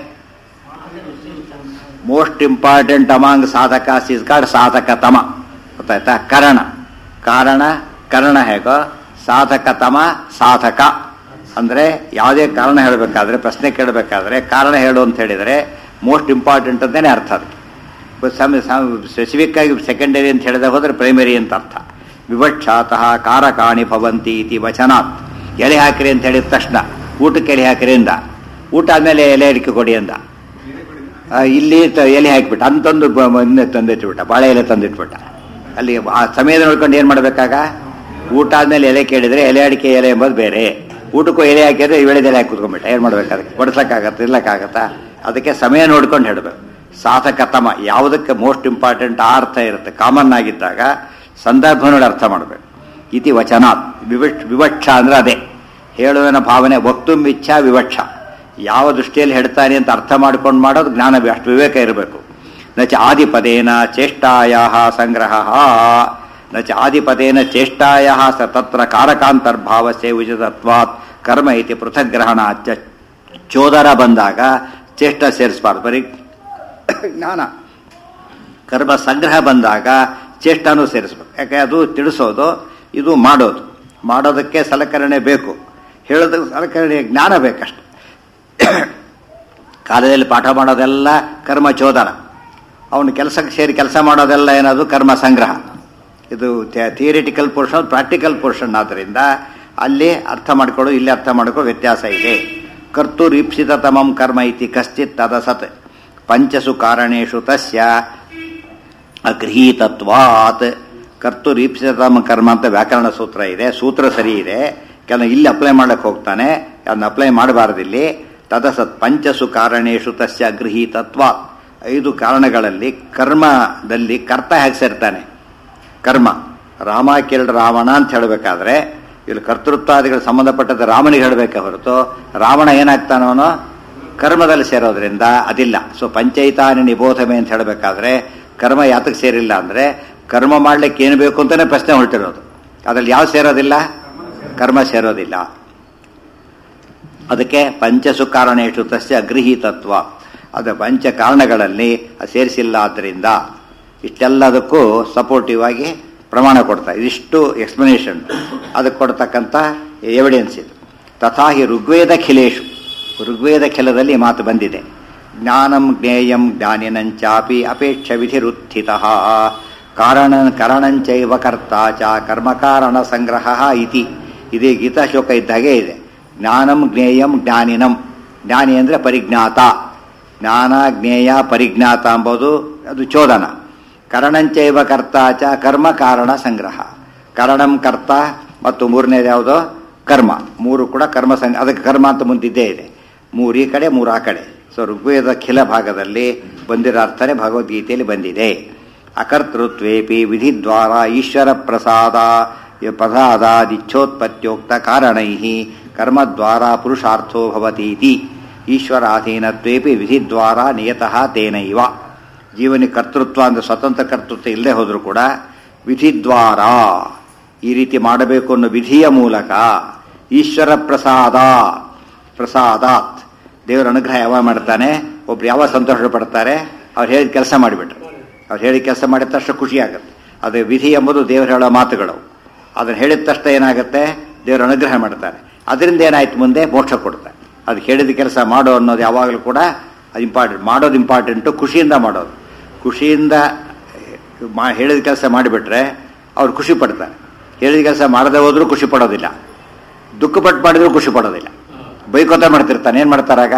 ಮೋಸ್ಟ್ ಇಂಪಾರ್ಟೆಂಟ್ ಅಮಾಂಗ್ ಸಾಧಕ ಇಸ್ ಕಾಡ್ ಸಾಧಕತಮ ಗೊತ್ತಾಯ್ತಾ ಕರಣ ಕಾರಣ ಕರ್ಣ ಹೇಗೋ ಸಾಧಕತಮ ಸಾಧಕ ಅಂದ್ರೆ ಯಾವುದೇ ಕಾರಣ ಹೇಳಬೇಕಾದ್ರೆ ಪ್ರಶ್ನೆ ಕೇಳಬೇಕಾದ್ರೆ ಕಾರಣ ಹೇಳು ಅಂತ ಹೇಳಿದರೆ ಮೋಸ್ಟ್ ಇಂಪಾರ್ಟೆಂಟ್ ಅಂತಲೇ ಅರ್ಥ ಅದಕ್ಕೆ ಸ್ಪೆಸಿಫಿಕ್ ಆಗಿ ಸೆಕೆಂಡರಿ ಅಂತ ಹೇಳಿದ ಹೋದ್ರೆ ಪ್ರೈಮರಿ ಅಂತ ಅರ್ಥ ವಿವಕ್ಷಾತಃ ಕಾರಕಾಣಿ ಭವಂತಿ ಇತಿ ವಚನಾತ್ ಎಲೆ ಹಾಕಿರಿ ಅಂತ ಹೇಳಿದ ತಕ್ಷಣ ಊಟಕ್ಕೆ ಎಲೆ ಹಾಕಿರಿ ಅಂದ ಊಟ ಆದ್ಮೇಲೆ ಎಲೆ ಅಡಿಕೆ ಕೊಡಿ ಅಂದ ಆ, ಇಲ್ಲಿ ತ- ಎಲೆ ಹಾಕಿಬಿಟ್ಟ ಅಂತಂದು ಬ- ಮೊನ್ನೆ ತಂದಿಟ್ಬಿಟ್ಟ ಬಾಳೆ ಎಲೆ ತಂದಿಟ್ಬಿಟ್ಟ ಅಲ್ಲಿ ಆ ಸಮಯದ ನೋಡ್ಕೊಂಡು ಏನ್ ಮಾಡ್ಬೇಕಾಗ ಊಟ ಆದ್ಮೇಲೆ ಎಲೆ ಕೇಳಿದ್ರೆ ಎಲೆ ಅಡಿಕೆ ಎಲೆ ಎಂಬುದು ಬೇರೆ ಊಟಕ್ಕೂ ಎಲೆ ಹಾಕಿದ್ರೆ ಇವೆಳೆದ ಎಲೆ ಹಾಕಿ ಕುತ್ಕೊಂಡ್ಬಿಟ್ಟ ಏನ್ ಮಾಡ್ಬೇಕಾದ್ರೆ ಬಡಿಸಕ್ಕಾಗತ್ತ ಇರ್ಲಕ್ಕಾಗತ್ತಾ ಅದಕ್ಕೆ ಸಮಯ ನೋಡ್ಕೊಂಡು ಹೇಳಬೇಕು ಸಾಧಕತಮ ಯಾವುದಕ್ಕೆ ಮೋಸ್ಟ್ ಇಂಪಾರ್ಟೆಂಟ್ ಆ ಅರ್ಥ ಇರುತ್ತೆ ಕಾಮನ್ ಆಗಿದ್ದಾಗ ಸಂದರ್ಭ ನೋಡಿ ಅರ್ಥ ಮಾಡಬೇಕು ಇತಿ ವಚನಾತ್ ವಿವಕ್ಷ ವಿವಕ್ಷ ಅಂದ್ರೆ ಅದೇ ಹೇಳುವನ ಭಾವನೆ ವಕ್ತುಂ ಇಚ್ಛಾ ವಿವಕ್ಷ ಯಾವ ದೃಷ್ಟಿಯಲ್ಲಿ ಹೇಳ್ತಾನೆ ಅಂತ ಅರ್ಥ ಮಾಡ್ಕೊಂಡು ಮಾಡೋದು ಜ್ಞಾನ ವಿ- ಅಷ್ಟು ವಿವೇಕ ಇರಬೇಕು ನಚ ಆದಿಪದೇನ ಚೇಷ್ಟಾಯ ಸಂಗ್ರಹ ನಚ ಆದಿಪದೇನ ಚೇಷ್ಟಾಯ ಸ ತತ್ರ ಕಾರಕಾಂತರ್ಭಾವಸ್ಯ ಉಚಿತತ್ವಾತ್ ಕರ್ಮ ಇತಿ ಪೃಥಗ್ರಹಣ ಚ ಚೋದರ ಬಂದಾಗ ಚೇಷ್ಟ ಸೇರಿಸಬಾರ್ದು ಬರೀ ಜ್ಞಾನ ಕರ್ಮ ಸಂಗ್ರಹ ಬಂದಾಗ ಚೇಷ್ಟನೂ ಸೇರಿಸ್ಬೇಕು ಯಾಕೆ ಅದು ತಿಳಿಸೋದು ಇದು ಮಾಡೋದು ಮಾಡೋದಕ್ಕೆ ಸಲಕರಣೆ ಬೇಕು ಹೇಳೋದಕ್ಕೆ ಸಲಕರಣೆ ಜ್ಞಾನ ಬೇಕಷ್ಟು ಕಾಲದಲ್ಲಿ ಪಾಠ ಮಾಡೋದೆಲ್ಲ ಕರ್ಮ ಚೋದನ ಅವನು ಕೆಲಸಕ್ಕೆ ಸೇರಿ ಕೆಲಸ ಮಾಡೋದೆಲ್ಲ ಏನದು ಕರ್ಮ ಸಂಗ್ರಹ ಇದು ಥಿಯರಿಟಿಕಲ್ ಪೋರ್ಷನ್ ಪ್ರಾಕ್ಟಿಕಲ್ ಪೋರ್ಷನ್ ಆದ್ದರಿಂದ ಅಲ್ಲಿ ಅರ್ಥ ಮಾಡ್ಕೊಳ್ಳೋ ಇಲ್ಲಿ ಅರ್ಥ ಮಾಡ್ಕೊಳ್ಳೋ ವ್ಯತ್ಯಾಸ ಇದೆ ಕರ್ತು ರೀಪ್ಸಿತ ತಮಂ ಕರ್ಮ ಇತಿ ಕಶ್ಚಿತ್ ತದಸತ್ ಪಂಚಸು ಕಾರಣೇಶು ತಸ್ಯ ಅಗೃಹೀತತ್ವಾತ್ ಕರ್ತು ರೀಪ್ಸಿತಮ ಕರ್ಮ ಅಂತ ವ್ಯಾಕರಣ ಸೂತ್ರ ಇದೆ ಸೂತ್ರ ಸರಿ ಇದೆ ಕೆಲ ಇಲ್ಲಿ ಅಪ್ಲೈ ಮಾಡಕ್ಕೆ ಹೋಗ್ತಾನೆ ಅದನ್ನ ಅಪ್ಲೈ ಮಾಡಬಾರದಿಲ್ಲಿ ತದಸತ್ ಪಂಚಸು ಕಾರಣೇಶು ತಸ್ಯ ಗೃಹೀತತ್ವ ಐದು ಕಾರಣಗಳಲ್ಲಿ ಕರ್ಮದಲ್ಲಿ ಕರ್ತ ಹೇಗೆ ಸೇರ್ತಾನೆ ಕರ್ಮ ರಾಮ ಕೇಳ ರಾವಣ ಅಂತ ಹೇಳಬೇಕಾದ್ರೆ ಇಲ್ಲಿ ಕರ್ತೃತ್ವಾದಿಗಳು ಸಂಬಂಧಪಟ್ಟದ ರಾಮನಿಗೆ ಹೇಳಬೇಕೆ ಹೊರತು ರಾವಣ ಏನಾಗ್ತಾನೋ ಅವನು ಕರ್ಮದಲ್ಲಿ ಸೇರೋದ್ರಿಂದ ಅದಿಲ್ಲ ಸೊ ಪಂಚಾಯಿತಾನಿ ನಿಬೋಧಮೆ ಅಂತ ಹೇಳಬೇಕಾದ್ರೆ ಕರ್ಮ ಯಾತಕ್ಕೆ ಸೇರಿಲ್ಲ ಅಂದ್ರೆ ಕರ್ಮ ಮಾಡ್ಲಿಕ್ಕೆ ಏನು ಬೇಕು ಅಂತಾನೆ ಪ್ರಶ್ನೆ ಹೊರಟಿರೋದು ಅದ್ರಲ್ಲಿ ಯಾವ ಸೇರೋದಿಲ್ಲ ಕರ್ಮ ಸೇರೋದಿಲ್ಲ ಅದಕ್ಕೆ ಪಂಚಸು ಕಾರಣೇಶು ತಸ್ಯ ಅಗೃಹೀತತ್ವ ಅದು ಪಂಚ ಕಾರಣಗಳಲ್ಲಿ ಅದು ಸೇರಿಸಿಲ್ಲ ಆದ್ದರಿಂದ ಇಷ್ಟೆಲ್ಲದಕ್ಕೂ ಸಪೋರ್ಟಿವ್ ಆಗಿ ಪ್ರಮಾಣ ಕೊಡ್ತಾ ಇದಿಷ್ಟು ಎಕ್ಸ್ಪ್ಲನೇಷನ್ ಅದಕ್ಕೆ ಕೊಡ್ತಕ್ಕಂಥ ಎವಿಡೆನ್ಸ್ ಇದು ತಥಾ ಹಿ ಋಗ್ವೇದ ಖಿಲೇಶು ಋಗ್ವೇದ ಖಿಲದಲ್ಲಿ ಈ ಮಾತು ಬಂದಿದೆ ಜ್ಞಾನಂ ಜ್ಞೇಯಂ ಜ್ಞಾನಿನಂಚಾಪಿ ಅಪೇಕ್ಷ ವಿಧಿರುತ್ಥಿತ ಕಾರಣ ಕರಣಂಚೈವ ಕರ್ತ ಚ ಕರ್ಮಕಾರಣ ಸಂಗ್ರಹ ಇತಿ ಇದೇ ಗೀತಾ ಶ್ಲೋಕ ಇದ್ದಾಗೆ ಇದೆ ಜ್ಞಾನಂ ಜ್ಞೇಯಂ ಜ್ಞಾನಿನಂ ಜ್ಞಾನಿ ಅಂದ್ರೆ ಪರಿಜ್ಞಾತ ಜ್ಞಾನ ಜ್ಞೇಯ ಪರಿಜ್ಞಾತ ಎಂಬುದು ಅದು ಚೋದನ ಕರಣಂಚೈವ ಕರ್ತ ಚ ಕರ್ಮ ಕಾರಣ ಸಂಗ್ರಹ ಕರಣಂ ಕರ್ತ ಮತ್ತು ಮೂರನೇದು ಯಾವುದು ಕರ್ಮ ಮೂರು ಕೂಡ ಕರ್ಮ ಸಂಗ್ ಅದಕ್ಕೆ ಕರ್ಮ ಅಂತ ಮುಂದಿದ್ದೇ ಇದೆ ಮೂರು ಈ ಕಡೆ ಮೂರು ಆ ಕಡೆ ಸೊ ಋಗ್ವೇದ ಖಿಲ ಭಾಗದಲ್ಲಿ ಬಂದಿರೋ ಅರ್ಥನೇ ಭಗವದ್ಗೀತೆಯಲ್ಲಿ ಬಂದಿದೆ ಅಕರ್ತೃತ್ವೇಪಿ ವಿಧಿದ್ವಾರ ಈಶ್ವರ ಪ್ರಸಾದ ಪ್ರಸಾದಾದಿಚ್ಛೋತ್ಪತ್ಯೋಕ್ತ ಕಾರಣೈ ಕರ್ಮದ್ವಾರ ಪುರುಷಾರ್ಥೋ ಭವತೀತಿ ಈಶ್ವರಾಧೀನತ್ವೇಪಿ ವಿಧಿದ್ವಾರ ನಿಯತಃ ತೇನೈವ ಜೀವನಿಗೆ ಕರ್ತೃತ್ವ ಅಂದ್ರೆ ಸ್ವತಂತ್ರ ಕರ್ತೃತ್ವ ಇಲ್ಲದೆ ಹೋದರೂ ಕೂಡ ವಿಧಿದ್ವಾರ ಈ ರೀತಿ ಮಾಡಬೇಕು ಅನ್ನೋ ವಿಧಿಯ ಮೂಲಕ ಈಶ್ವರ ಪ್ರಸಾದ ಪ್ರಸಾದಾತ್ ದೇವರ ಅನುಗ್ರಹ ಯಾವಾಗ ಮಾಡ್ತಾನೆ ಒಬ್ರು ಯಾವ ಸಂತೋಷ ಪಡ್ತಾರೆ ಅವ್ರು ಹೇಳಿದ ಕೆಲಸ ಮಾಡಿಬಿಟ್ರು ಅವ್ರು ಹೇಳಿದ ಕೆಲಸ ಮಾಡಿದ ತಕ್ಷಣ ಖುಷಿ ಆಗುತ್ತೆ ಅದು ವಿಧಿ ಎಂಬುದು ದೇವರು ಹೇಳೋ ಮಾತುಗಳು ಅದನ್ನು ಹೇಳಿದ ತಕ್ಷಣ ಏನಾಗುತ್ತೆ ದೇವರು ಅನುಗ್ರಹ ಮಾಡ್ತಾರೆ ಅದರಿಂದ ಏನಾಯ್ತು ಮುಂದೆ ಮೋಕ್ಷ ಕೊಡ್ತಾರೆ ಅದು ಹೇಳಿದ ಕೆಲಸ ಮಾಡು ಅನ್ನೋದು ಯಾವಾಗಲೂ ಕೂಡ ಅದು ಇಂಪಾರ್ಟೆಂಟ್ ಮಾಡೋದು ಇಂಪಾರ್ಟೆಂಟು ಖುಷಿಯಿಂದ ಮಾಡೋದು ಖುಷಿಯಿಂದ ಮಾ ಹೇಳಿದ ಕೆಲಸ ಮಾಡಿಬಿಟ್ರೆ ಅವ್ರು ಖುಷಿ ಪಡ್ತಾರೆ ಹೇಳಿದ ಕೆಲಸ ಮಾಡದೆ ಹೋದ್ರೂ ಖುಷಿ ಪಡೋದಿಲ್ಲ ದುಃಖಪಟ್ಟು ಮಾಡಿದ್ರು ಖುಷಿ ಪಡೋದಿಲ್ಲ ಬೈಕೋತ ಮಾಡ್ತಿರ್ತಾನೆ ಏನು ಮಾಡ್ತಾರಾಗ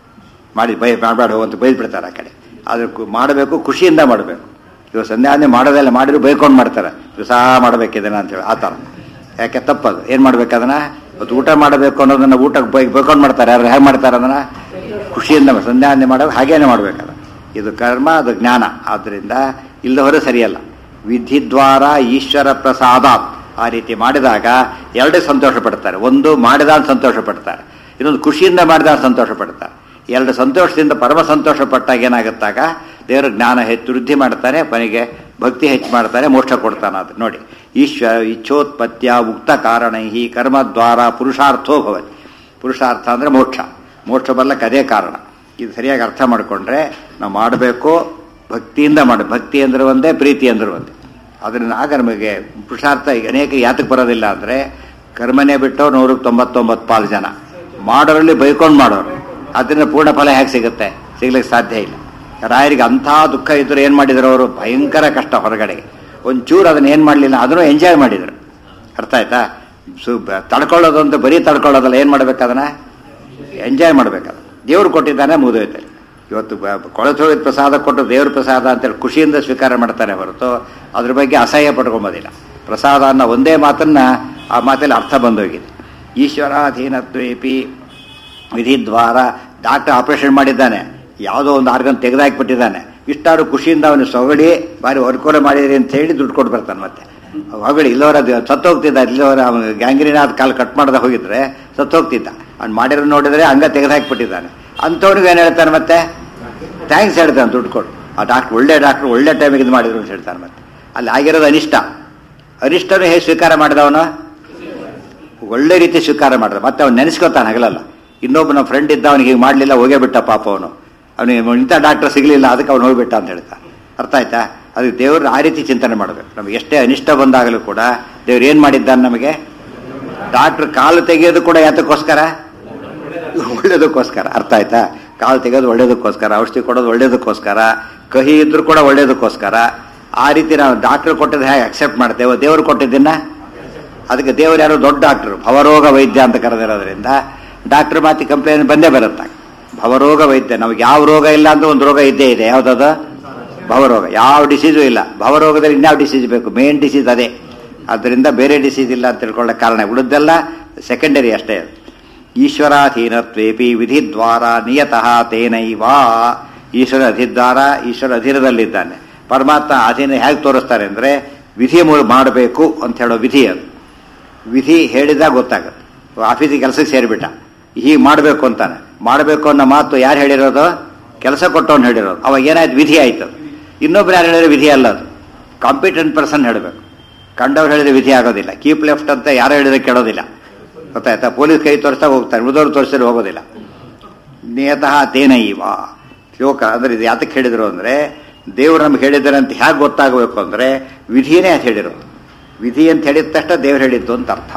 ಮಾಡಿ ಬೈ ಮಾಡಬೇಡ ಅಂತ ಬೈದು ಬಿಡ್ತಾರೆ ಆ ಕಡೆ ಅದಕ್ಕೆ ಮಾಡಬೇಕು ಖುಷಿಯಿಂದ ಮಾಡಬೇಕು ಇವಾಗ ಸಂಧ್ಯಾನೆ ಮಾಡೋದೆಲ್ಲ ಮಾಡಿದ್ರು ಬೈಕೊಂಡು ಮಾಡ್ತಾರೆ ದಿವಸ ಮಾಡಬೇಕಿದನ ಅಂತೇಳಿ ಆ ಥರ ಯಾಕೆ ತಪ್ಪದು ಏನು ಮಾಡ್ಬೇಕು ಅದನ್ನ ಇವತ್ತು ಊಟ ಮಾಡಬೇಕು ಅನ್ನೋದನ್ನ ಊಟಕ್ಕೆ ಬೈ ಬೈಕೊಂಡು ಮಾಡ್ತಾರೆ ಯಾರು ಹೇಗೆ ಮಾಡ್ತಾರೆ ಅದನ್ನ ಖುಷಿಯಿಂದ ಸಂಧ್ಯಾನೆ ಮಾಡೋದು ಹಾಗೇನೆ ಮಾಡ್ಬೇಕದ ಇದು ಕರ್ಮ ಅದು ಜ್ಞಾನ ಆದ್ದರಿಂದ ಇಲ್ಲದವರು ಸರಿಯಲ್ಲ ವಿಧಿದ್ವಾರ ಈಶ್ವರ ಪ್ರಸಾದ ಆ ರೀತಿ ಮಾಡಿದಾಗ ಎರಡೇ ಸಂತೋಷ ಪಡ್ತಾರೆ ಒಂದು ಮಾಡಿದ ಸಂತೋಷ ಪಡ್ತಾರೆ ಇನ್ನೊಂದು ಖುಷಿಯಿಂದ ಮಾಡಿದ ಸಂತೋಷ ಪಡ್ತಾರೆ ಎರಡು ಸಂತೋಷದಿಂದ ಪರಮ ಸಂತೋಷ ಪಟ್ಟಾಗ ಏನಾಗುತ್ತಾಗ ದೇವರು ಜ್ಞಾನ ಹೆಚ್ಚು ವೃದ್ಧಿ ಮಾಡ್ತಾನೆ ಕೊನೆಗೆ ಭಕ್ತಿ ಹೆಚ್ಚು ಮಾಡ್ತಾನೆ ಮೋಕ್ಷ ಕೊಡ್ತಾನೆ ಅದು ನೋಡಿ ಈಶ್ವರ ಇಚ್ಛೋತ್ಪತ್ತಿಯ ಉಕ್ತ ಕಾರಣ ಈ ಕರ್ಮದ್ವಾರ ಪುರುಷಾರ್ಥೋ ಭವತಿ ಪುರುಷಾರ್ಥ ಅಂದರೆ ಮೋಕ್ಷ ಮೋಕ್ಷ ಬರ್ಲಕ್ಕೆ ಅದೇ ಕಾರಣ ಇದು ಸರಿಯಾಗಿ ಅರ್ಥ ಮಾಡಿಕೊಂಡ್ರೆ ನಾವು ಮಾಡಬೇಕು ಭಕ್ತಿಯಿಂದ ಮಾಡಿ ಭಕ್ತಿ ಅಂದ್ರೆ ಒಂದೇ ಪ್ರೀತಿ ಅಂದ್ರೆ ಒಂದೇ ಅದರಿಂದ ಆಗ ನಮಗೆ ಪುರುಷಾರ್ಥ ಈಗ ಅನೇಕ ಯಾತಕ್ಕೆ ಬರೋದಿಲ್ಲ ಅಂದರೆ ಕರ್ಮನೇ ಬಿಟ್ಟು ನೂರಕ್ಕೆ ತೊಂಬತ್ತೊಂಬತ್ತು ಪಾಲು ಜನ ಮಾಡೋರಲ್ಲಿ ಬೈಕೊಂಡು ಮಾಡೋರು ಅದರಿಂದ ಪೂರ್ಣ ಫಲ ಹೇಗೆ ಸಿಗುತ್ತೆ ಸಿಗ್ಲಿಕ್ಕೆ ಸಾಧ್ಯ ಇಲ್ಲ ರಾಯರಿಗೆ ಅಂಥ ದುಃಖ ಇದ್ರು ಏನು ಮಾಡಿದ್ರು ಅವರು ಭಯಂಕರ ಕಷ್ಟ ಹೊರಗಡೆಗೆ ಒಂಚೂರು ಅದನ್ನ ಏನು ಮಾಡಲಿಲ್ಲ ಅದನ್ನು ಎಂಜಾಯ್ ಮಾಡಿದರು ಅರ್ಥ ಆಯ್ತಾ ಸು ತಡ್ಕೊಳ್ಳೋದು ಅಂತ ಬರೀ ತಡ್ಕೊಳ್ಳೋದಲ್ಲ ಏನು ಮಾಡ್ಬೇಕು ಅದನ್ನ ಎಂಜಾಯ್ ಮಾಡ್ಬೇಕದು ದೇವ್ರು ಕೊಟ್ಟಿದ್ದಾನೆ ಮುಗಿದೋಯ್ತಾರೆ ಇವತ್ತು ಕೊಳತೋಳಿದ ಪ್ರಸಾದ ಕೊಟ್ಟು ದೇವ್ರ ಪ್ರಸಾದ ಅಂತೇಳಿ ಖುಷಿಯಿಂದ ಸ್ವೀಕಾರ ಮಾಡ್ತಾರೆ ಹೊರತು ಅದ್ರ ಬಗ್ಗೆ ಅಸಹ್ಯ ಪಡ್ಕೊಂಬೋದಿಲ್ಲ ಪ್ರಸಾದ ಅನ್ನೋ ಒಂದೇ ಮಾತನ್ನ ಆ ಮಾತಲ್ಲಿ ಅರ್ಥ ಬಂದೋಗಿದೆ ಈಶ್ವರಾಧೀನತ್ವೇಪಿ ವಿಧಿದ್ವಾರ ಡಾಕ್ಟರ್ ಆಪರೇಷನ್ ಮಾಡಿದ್ದಾನೆ ಯಾವುದೋ ಒಂದು ಆರ್ಗನ್ ತೆಗೆದಾಕ್ಬಿಟ್ಟಿದ್ದಾನೆ ಇಷ್ಟಾರು ಖುಷಿಯಿಂದ ಅವನು ಸೊಗಡಿ ಬಾರಿ ಹೊರ್ಕೋಲೆ ಮಾಡಿರಿ ಅಂತ ಹೇಳಿ ದುಡ್ಡು ಕೊಟ್ಟು ಬರ್ತಾನೆ ಮತ್ತೆ ಹೊಗಳಿ ಇಲ್ಲವರ ಸತ್ತೋಗ್ತಿದ್ದ ಇಲ್ಲವರ ಅವನು ಗ್ಯಾಂಗ್ರೀನ್ ಆದ ಕಾಲು ಕಟ್ ಮಾಡದೆ ಹೋಗಿದ್ರೆ ಸತ್ತೋಗ್ತಿದ್ದ ಅವ್ನು ಮಾಡಿರೋ ನೋಡಿದ್ರೆ ಹಂಗ ತೆಗೆದಾಕ್ಬಿಟ್ಟಿದ್ದಾನೆ ಅಂಥವ್ನಿಗೆ ಏನು ಹೇಳ್ತಾನೆ ಮತ್ತೆ ಥ್ಯಾಂಕ್ಸ್ ಹೇಳ್ತಾನೆ ದುಡ್ಡು ಕೊಟ್ಟು ಆ ಡಾಕ್ಟ್ರ್ ಒಳ್ಳೆ ಡಾಕ್ಟ್ರು ಒಳ್ಳೆ ಟೈಮಿಗೆ ಇದು ಮಾಡಿದ್ರು ಅಂತ ಹೇಳ್ತಾನೆ ಮತ್ತೆ ಅಲ್ಲಿ ಆಗಿರೋದು ಅನಿಷ್ಟ ಅನಿಷ್ಟನು ಹೇಗೆ ಸ್ವೀಕಾರ ಮಾಡಿದವನು ಒಳ್ಳೆ ರೀತಿ ಸ್ವೀಕಾರ ಮಾಡಿದ ಮತ್ತೆ ಅವ್ನು ನೆನೆಸ್ಕೊತಾನೆ ಹಗಲಲ್ಲ ಇನ್ನೊಬ್ಬ ನಮ್ಮ ಫ್ರೆಂಡ್ ಇದ್ದ ಅವನಿಗೆ ಹೀಗೆ ಮಾಡಲಿಲ್ಲ ಹೋಗೇ ಬಿಟ್ಟ ಪಾಪ ಅವನು ಅವನಿಗೆ ಇಂಥ ಡಾಕ್ಟರ್ ಸಿಗಲಿಲ್ಲ ಅದಕ್ಕೆ ಅವ್ನು ಹೋಗ್ಬಿಟ್ಟ ಅಂತ ಹೇಳ್ತಾನೆ ಅರ್ಥ ಆಯ್ತಾ ಅದಕ್ಕೆ ದೇವ್ರ ಆ ರೀತಿ ಚಿಂತನೆ ಮಾಡಬೇಕು ನಮಗೆ ಎಷ್ಟೇ ಅನಿಷ್ಟ ಬಂದಾಗಲೂ ಕೂಡ ದೇವ್ರು ಏನು ಮಾಡಿದ್ದಾನೆ ನಮಗೆ ಡಾಕ್ಟರ್ ಕಾಲು ತೆಗೆಯೋದು ಕೂಡ ಯಾತಕ್ಕೋಸ್ಕರ ಒಳ್ಳೇದಕ್ಕೋಸ್ಕರ ಅರ್ಥ ಆಯ್ತಾ ಕಾಲು ತೆಗೆಯೋದು ಒಳ್ಳೇದಕ್ಕೋಸ್ಕರ ಔಷಧಿ ಕೊಡೋದು ಒಳ್ಳೇದಕ್ಕೋಸ್ಕರ ಕಹಿ ಇದ್ರೂ ಕೂಡ ಒಳ್ಳೇದಕ್ಕೋಸ್ಕರ ಆ ರೀತಿ ನಾವು ಡಾಕ್ಟರ್ ಕೊಟ್ಟಿದ್ದು ಹೇಗೆ ಅಕ್ಸೆಪ್ಟ್ ಮಾಡ್ತೇವೆ ದೇವರು ಕೊಟ್ಟಿದ್ದನ್ನ ಅದಕ್ಕೆ ದೇವರು ಯಾರು ದೊಡ್ಡ ಡಾಕ್ಟರ್ ಭವರೋಗ ವೈದ್ಯ ಅಂತ ಕರೆದಿರೋದ್ರಿಂದ ಡಾಕ್ಟರ್ ಮಾತಿ ಕಂಪ್ಲೇಂಟ್ ಬಂದೇ ಬರುತ್ತೆ ಭವರೋಗ ವೈದ್ಯ ನಮಗೆ ಯಾವ ರೋಗ ಇಲ್ಲ ಅಂದ್ರೆ ಒಂದು ರೋಗ ಇದ್ದೇ ಇದೆ ಯಾವುದದು ಭವರೋಗ ಯಾವ ಡಿಸೀಸು ಇಲ್ಲ ಭವರೋಗದಲ್ಲಿ ಇನ್ಯಾವ ಡಿಸೀಸ್ ಬೇಕು ಮೇನ್ ಡಿಸೀಸ್ ಅದೇ ಅದರಿಂದ ಬೇರೆ ಡಿಸೀಸ್ ಇಲ್ಲ ಅಂತ ತಿಳ್ಕೊಳ್ಳೋ ಕಾರಣ ಉಳಿದೆಲ್ಲ ಸೆಕೆಂಡರಿ ಅಷ್ಟೇ ಅದು ಈಶ್ವರಾಧೀನತ್ವೇಪಿ ವಿಧಿದ್ವಾರ ನಿಯತಃ ತೇನೈವ ಈಶ್ವರ ಅಧಿದ್ವಾರ ಈಶ್ವರ ಅಧೀನದಲ್ಲಿದ್ದಾನೆ ಪರಮಾತ್ಮ ಅಧೀನ ಹೇಗೆ ತೋರಿಸ್ತಾರೆ ಅಂದರೆ ವಿಧಿ ಮೂಲ ಮಾಡಬೇಕು ಅಂತ ಹೇಳೋ ವಿಧಿ ಅದು ವಿಧಿ ಹೇಳಿದಾಗ ಗೊತ್ತಾಗುತ್ತೆ ಆಫೀಸಿಗೆ ಕೆಲಸಕ್ಕೆ ಸೇರಿಬಿಟ್ಟ ಹೀಗೆ ಮಾಡಬೇಕು ಅಂತಾನೆ ಮಾಡಬೇಕು ಅನ್ನೋ ಮಾತು ಯಾರು ಹೇಳಿರೋದು ಕೆಲಸ ಕೊಟ್ಟವನು ಹೇಳಿರೋದು ಅವಾಗ ಏನಾಯ್ತು ವಿಧಿ ಆಯ್ತು ಇನ್ನೊಬ್ರು ಯಾರು ಹೇಳಿದ್ರೆ ವಿಧಿ ಅಲ್ಲ ಅದು ಕಾಂಪಿಟೆಂಟ್ ಪರ್ಸನ್ ಹೇಳಬೇಕು ಕಂಡವ್ರು ಹೇಳಿದ್ರೆ ವಿಧಿ ಆಗೋದಿಲ್ಲ ಕೀಪ್ ಲೆಫ್ಟ್ ಅಂತ ಯಾರು ಹೇಳಿದ್ರೆ ಕೇಳೋದಿಲ್ಲ ಗೊತ್ತಾಯ್ತಾ ಪೊಲೀಸ್ ಕೈ ತೋರಿಸ್ದಾಗ ಹೋಗ್ತಾರೆ ಉಳಿದವ್ರು ತೋರಿಸಿದ್ರೆ ಹೋಗೋದಿಲ್ಲ ನಿಯತಃ ತೇನೈವ ಶ್ಲೋಕ ಅಂದ್ರೆ ಇದು ಯಾತಕ್ಕೆ ಹೇಳಿದ್ರು ಅಂದ್ರೆ ದೇವ್ರು ನಮ್ಗೆ ಹೇಳಿದ್ದಾರೆ ಅಂತ ಹೇಗೆ ಗೊತ್ತಾಗಬೇಕು ಅಂದ್ರೆ ವಿಧಿಯೇ ಅದು ಹೇಳಿರೋದು ವಿಧಿ ಅಂತ ಹೇಳಿದ ತಕ್ಷಣ ದೇವ್ರು ಹೇಳಿದ್ದು ಅಂತ ಅರ್ಥ